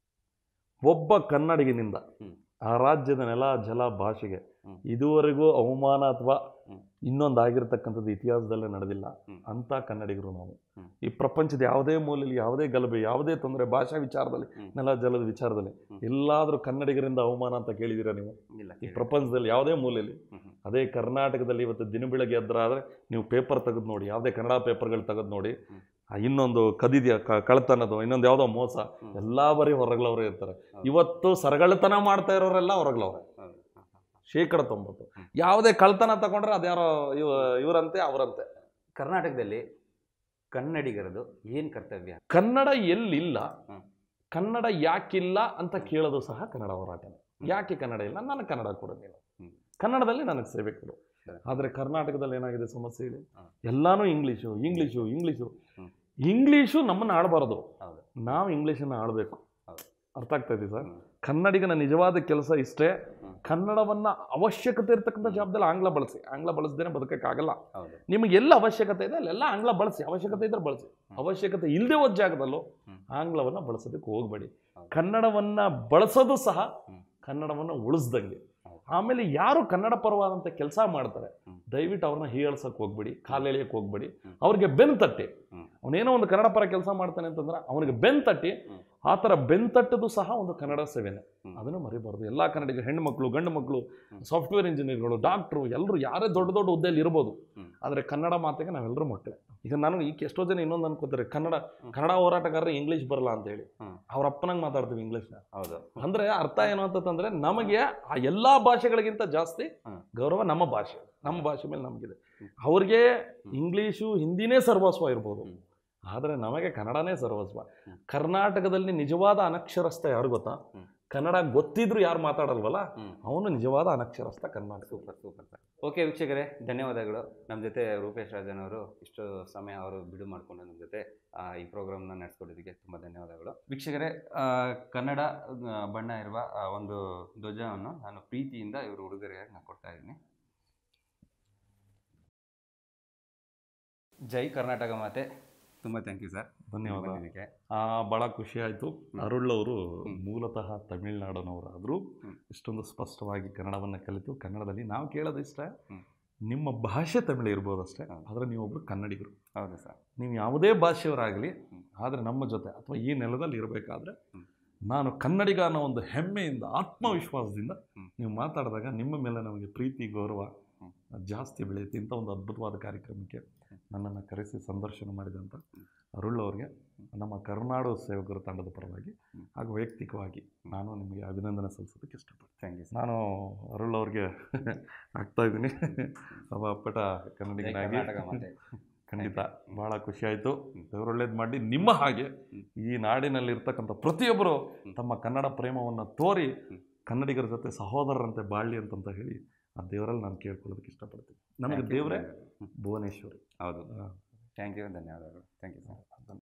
ಒಬ್ಬ ಕನ್ನಡಿಗನಿಂದ ಹ್ಮ್. ಆ ರಾಜ್ಯದ ನೆಲ ಜಲ ಭಾಷೆಗೆ ಹ್ಮ್. ಇದುವರೆಗೂ ಅವಮಾನ ಅಥವಾ ಹ್ಮ್. ಇನ್ನೊಂದು ಆಗಿರ್ತಕ್ಕಂಥದ್ದು ಇತಿಹಾಸದಲ್ಲೇ ನಡೆದಿಲ್ಲ ಹ್ಮ್. ಅಂತ ಕನ್ನಡಿಗರು ನಾವು ಹ್ಮ್. ಈ ಪ್ರಪಂಚದ ಯಾವುದೇ ಮೂಲೆಯಲ್ಲಿ ಯಾವುದೇ ಗಲಭೆ ಯಾವುದೇ ತೊಂದರೆ ಭಾಷಾ ವಿಚಾರದಲ್ಲಿ ಹ್ಮ್. ನೆಲ ಜಲದ ವಿಚಾರದಲ್ಲಿ ಹ್ಮ್. ಎಲ್ಲಾದರೂ ಕನ್ನಡಿಗರಿಂದ ಅವಮಾನ ಅಂತ ಕೇಳಿದ್ದೀರಾ ನೀವು ಇಲ್ಲ ಈ ಪ್ರಪಂಚದಲ್ಲಿ ಯಾವುದೇ ಮೂಲೆಯಲ್ಲಿ ಹ್ಮ್, ಹ್ಮ್. ಅದೇ ಕರ್ನಾಟಕದಲ್ಲಿ ಇವತ್ತು ದಿನ ಬೆಳಗ್ಗೆ ಎದ್ದರಾದ್ರೆ ನೀವು ಪೇಪರ್ ತೆಗೆದು ನೋಡಿ ಯಾವುದೇ ಕನ್ನಡ ಪೇಪರ್ಗಳು ತೆಗೆದು ನೋಡಿ ಹ್ಮ್. ಆ ಇನ್ನೊಂದು ಕದಿದ್ಯ ಕ- ಕಳ್ತನದು ಇನ್ನೊಂದು ಯಾವುದೋ ಮೋಸ ಹ್ಮ್. ಎಲ್ಲಾ ಬರೀ ಹೊರಗಳವರೇ ಇರ್ತಾರೆ ಹೌದು. ಇವತ್ತು ಸರಗಳತನ ಮಾಡ್ತಾ ಇರೋರೆಲ್ಲ ಹೊರಗಳವ್ರೆ ಹೌದು. ಹ, ಹ, ಹ. ಶೇಕಡ ತೊಂಬತ್ತು ಹ್ಮ್. ಯಾವುದೇ ಕಳ್ತನ ತಗೊಂಡ್ರೆ ಅದ್ಯಾರೋ ಇವ ಇವರಂತೆ ಅವರಂತೆ ಕರ್ನಾಟಕದಲ್ಲಿ ಕನ್ನಡಿಗರದು ಏನು ಕರ್ತವ್ಯ ಕನ್ನಡ ಎಲ್ಲಿಲ್ಲ ಹ್ಮ್. ಕನ್ನಡ ಯಾಕಿಲ್ಲ ಅಂತ ಕೇಳೋದು ಸಹ ಕನ್ನಡ ಹೋರಾಟನೇ ಯಾಕೆ ಕನ್ನಡ ಇಲ್ಲ ನನಗೆ ಕನ್ನಡ ಕೊಡೋದಿಲ್ಲ ಹ್ಮ್. ಕನ್ನಡದಲ್ಲಿ ನನಗೆ ಸೇವೆ ಕೊಡು ಸರಿ. ಆದರೆ ಕರ್ನಾಟಕದಲ್ಲಿ ಏನಾಗಿದೆ ಸಮಸ್ಯೆ ಇದೆ ಹ್ಮ್. ಎಲ್ಲಾನು ಇಂಗ್ಲೀಷು ಇಂಗ್ಲೀಷು ಇಂಗ್ಲೀಷು ಹ್ಮ್. ಇಂಗ್ಲೀಷು ನಮ್ಮನ್ನು ಆಡಬಾರದು ಹೌದು ನಾವು ಇಂಗ್ಲೀಷನ್ನು ಆಡಬೇಕು ಹೌದು. ಅರ್ಥ ಆಗ್ತಾ ಇದೆ ಸರ್ ಹ್ಮ್. ಕನ್ನಡಿಗನ ನಿಜವಾದ ಕೆಲಸ ಇಷ್ಟೇ ಹ್ಮ್. ಕನ್ನಡವನ್ನ ಅವಶ್ಯಕತೆ ಇರ್ತಕ್ಕಂಥ ಜಾಬದಲ್ಲಿ ಆಂಗ್ಲ ಬಳಸಿ ಆಂಗ್ಲ ಬಳಸದೇನೆ ಬದುಕಕ್ಕಾಗಲ್ಲ ಹೌದು ನಿಮಗೆ ಎಲ್ಲ ಅವಶ್ಯಕತೆ ಇದೆ ಅಲ್ಲೆಲ್ಲ ಆಂಗ್ಲ ಬಳಸಿ ಅವಶ್ಯಕತೆ ಇದ್ರೆ ಬಳಸಿ ಹ್ಮ್. ಅವಶ್ಯಕತೆ ಇಲ್ಲದೆ ಹೋದ ಜಾಗದಲ್ಲೂ ಹ್ಮ್. ಆಂಗ್ಲವನ್ನ ಬಳಸೋದಕ್ಕೆ ಹೋಗಬೇಡಿ ಹೌದು. ಕನ್ನಡವನ್ನ ಬಳಸೋದು ಸಹ ಹ್ಮ್. ಕನ್ನಡವನ್ನ ಉಳಿಸ್ದಂಗೆ ಹೌದು. ಆಮೇಲೆ ಯಾರು ಕನ್ನಡ ಪರವಾದಂಥ ಕೆಲಸ ಮಾಡ್ತಾರೆ ಹ್ಮ್. ದಯವಿಟ್ಟು ಅವ್ರನ್ನ ಹೀಯಾಳ್ಸಕ್ಕೆ ಹೋಗ್ಬೇಡಿ ಕಾಲೆಳೆಯಕ್ಕೆ ಹೋಗ್ಬೇಡಿ ಹ್ಮ್. ಅವ್ರಿಗೆ ಬೆನ್ ತಟ್ಟಿ ಹ್ಮ್. ಅವನೇನೋ ಒಂದು ಕನ್ನಡ ಪರ ಕೆಲಸ ಮಾಡ್ತಾನೆ ಅಂತಂದ್ರೆ ಅವನಿಗೆ ಬೆನ್ ತಟ್ಟಿ ಹ್ಮ್. ಆ ಥರ ಬೆನ್ ತಟ್ಟದು ಸಹ ಒಂದು ಕನ್ನಡ ಸೇವೆನೆ ಹ್ಮ್. ಅದನ್ನು ಮರಿಬಾರ್ದು ಎಲ್ಲ ಕನ್ನಡಿಗ ಹೆಣ್ಣು ಮಕ್ಕಳು ಗಂಡು ಮಕ್ಕಳು ಹ್ಮ್. ಸಾಫ್ಟ್ವೇರ್ ಇಂಜಿನಿಯರ್ಗಳು ಡಾಕ್ಟ್ರು ಎಲ್ಲರೂ ಯಾರೇ ದೊಡ್ಡ ದೊಡ್ಡ ಹುದ್ದೆಯಲ್ಲಿ ಇರ್ಬೋದು ಹ್ಮ್. ಆದರೆ ಕನ್ನಡ ಮಾತಿಗೆ ನಾವೆಲ್ಲರೂ ಮಕ್ಕಳೇ ಈಗ ನಾನು ಈಗ ಎಷ್ಟೋ ಜನ ಇನ್ನೊಂದು ಅನ್ಕೋತಾರೆ ಕನ್ನಡ ಹ್ಮ್. ಕನ್ನಡ ಹೋರಾಟಗಾರರು ಇಂಗ್ಲೀಷ್ ಬರಲ್ಲ ಅಂತ ಹೇಳಿ ಹ್ಮ್. ಅವ್ರ ಅಪ್ಪನಂಗೆ ಮಾತಾಡ್ತೀವಿ ಇಂಗ್ಲೀಷ್ನ ಹೌದು ಅಂದ್ರೆ ಅರ್ಥ ಏನು ಅಂತಂದ್ರೆ ನಮಗೆ ಆ ಎಲ್ಲಾ ಭಾಷೆಗಳಿಗಿಂತ ಜಾಸ್ತಿ ಹ್ಮ್. ಗೌರವ ನಮ್ಮ ಭಾಷೆ ನಮ್ಮ ಭಾಷೆ ಮೇಲೆ ನಮಗಿದೆ ಹ್ಮ್. ಅವ್ರಿಗೆ ಇಂಗ್ಲೀಷು ಹಿಂದಿನೇ ಸರ್ವಸ್ವ ಇರ್ಬೋದು ಹ್ಮ್. ಆದರೆ ನಮಗೆ ಕನ್ನಡನೇ ಸರ್ವಸ್ವ ಹ್ಮ್. ಕರ್ನಾಟಕದಲ್ಲಿ ನಿಜವಾದ ಅನಕ್ಷರಸ್ಥ ಯಾರು ಗೊತ್ತಾ ಹ್ಮ್. ಕನ್ನಡ ಗೊತ್ತಿದ್ರು ಯಾರು ಮಾತಾಡಲ್ವಲ್ಲ ಹ್ಮ್. ಅವನು ನಿಜವಾದ ಅನಕ್ಷರಸ್ಥ Karnataka super super sir okay ವೀಕ್ಷಕರೇ ಧನ್ಯವಾದಗಳು ನಮ್ಮ ಜೊತೆ ರೂಪೇಶ್ ರಾಜನ್ ಅವರು ಇಷ್ಟು ಸಮಯ ಅವರು ಬಿಡು ಮಾಡಿಕೊಂಡು ನಮ್ಮ ಜೊತೆ ಆ, ಈ ಪ್ರೋಗ್ರಾಮ್ನ ನಡೆಸ್ಕೊಡೋದಕ್ಕೆ ತುಂಬ ಧನ್ಯವಾದಗಳು ವೀಕ್ಷಕರೇ ಆ, ಕನ್ನಡ ಆ, ಬಣ್ಣ ಇರುವ ಆ ಒಂದು ಧ್ವಜವನ್ನು ನಾನು ಪ್ರೀತಿಯಿಂದ ಇವರು ಉಡುಗೊರೆಯಾಗಿ ನಾನು ಕೊಡ್ತಾ ಇದ್ದೀನಿ ಜೈ ಕರ್ನಾಟಕ ಮಾತೆ ತುಂಬ ಥ್ಯಾಂಕ್ ಯು ಸರ್ ಧನ್ಯವಾದ ಬಂದಿದ್ದಕ್ಕೆ ಆ, ಭಾಳ ಖುಷಿ ಆಯಿತು ಅರುಳ್ ಅವರು ಹ್ಮ್. ಮೂಲತಃ ತಮಿಳ್ನಾಡಿನವರಾದರೂ ಹ್ಮ್. ಇಷ್ಟೊಂದು ಸ್ಪಷ್ಟವಾಗಿ ಕನ್ನಡವನ್ನು ಕಲಿತು ಕನ್ನಡದಲ್ಲಿ ನಾವು ಕೇಳೋದಿಷ್ಟೇ ಹ್ಮ್. ನಿಮ್ಮ ಭಾಷೆ ತಮಿಳು ಇರ್ಬೋದಷ್ಟೇ ಹೌದು. ಆದರೆ ನೀವೊಬ್ಬರು ಕನ್ನಡಿಗರು ಹೌದು ಸರ್ ನೀವು ಯಾವುದೇ ಭಾಷೆಯವರಾಗಲಿ ಹ್ಮ್. ಆದರೆ ನಮ್ಮ ಜೊತೆ ಅಥವಾ ಈ ನೆಲದಲ್ಲಿ ಇರಬೇಕಾದ್ರೆ ಹ್ಮ್. ನಾನು ಕನ್ನಡಿಗ ಅನ್ನೋ ಒಂದು ಹೆಮ್ಮೆಯಿಂದ ಆತ್ಮವಿಶ್ವಾಸದಿಂದ ಹ್ಮ್. ನೀವು ಮಾತಾಡಿದಾಗ ನಿಮ್ಮ ಮೇಲೆ ನಮಗೆ ಪ್ರೀತಿ ಗೌರವ ಹ್ಮ್. ಜಾಸ್ತಿ ಬೆಳೆಯುತ್ತೆ ಇಂಥ ಒಂದು ಅದ್ಭುತವಾದ ಕಾರ್ಯಕ್ರಮಕ್ಕೆ ನನ್ನನ್ನು ಕರೆಸಿ ಸಂದರ್ಶನ ಮಾಡಿದಂಥ ಅರುಳ್ ಅವ್ರಿಗೆ ನಮ್ಮ ಕರ್ನಾಡು ಸೇವಕರ ತಂಡದ ಪರವಾಗಿ ಹ್ಮ್. ಹಾಗೂ ವೈಯಕ್ತಿಕವಾಗಿ ನಾನು ನಿಮಗೆ ಅಭಿನಂದನೆ ಸಲ್ಲಿಸೋದಕ್ಕೆ ಇಷ್ಟಪಡ್ತೀನಿ ಥ್ಯಾಂಕ್ ಯು ಸರ್ ನಾನು ಅರುಳ್ ಅವ್ರಿಗೆ ಆಗ್ತಾ ಇದ್ದೀನಿ ಒಬ್ಬ ಅಪ್ಪಟ ಜೈ ಕನ್ನಡಿಗನಾಗಿ ಕರ್ನಾಟಕ ಮಾತೆ ಖಂಡಿತ ಭಾಳ ಖುಷಿ ಆಯಿತು ದೇವರು ಒಳ್ಳೇದು ಮಾಡಿ ನಿಮ್ಮ ಹಾಗೆ ಈ ನಾಡಿನಲ್ಲಿರ್ತಕ್ಕಂಥ ಪ್ರತಿಯೊಬ್ಬರು ತಮ್ಮ ಕನ್ನಡ ಪ್ರೇಮವನ್ನು ತೋರಿ ಹ್ಮ್. ಕನ್ನಡಿಗರ ಜೊತೆ ಸಹೋದರರಂತೆ ಬಾಳ್ಲಿ ಅಂತಂತ ಹೇಳಿ ಆ ದೇವರಲ್ಲಿ ನಾನು ಕೇಳ್ಕೊಳ್ಳೋದಕ್ಕೆ ಇಷ್ಟಪಡ್ತೀನಿ ನಮಗೆ Thank you. ದೇವರೇ ಭುವನೇಶ್ವರಿ ಹೌದು ಆ, ಥ್ಯಾಂಕ್ ಯು ಧನ್ಯವಾದಗಳು ಥ್ಯಾಂಕ್ ಯು ಸರ್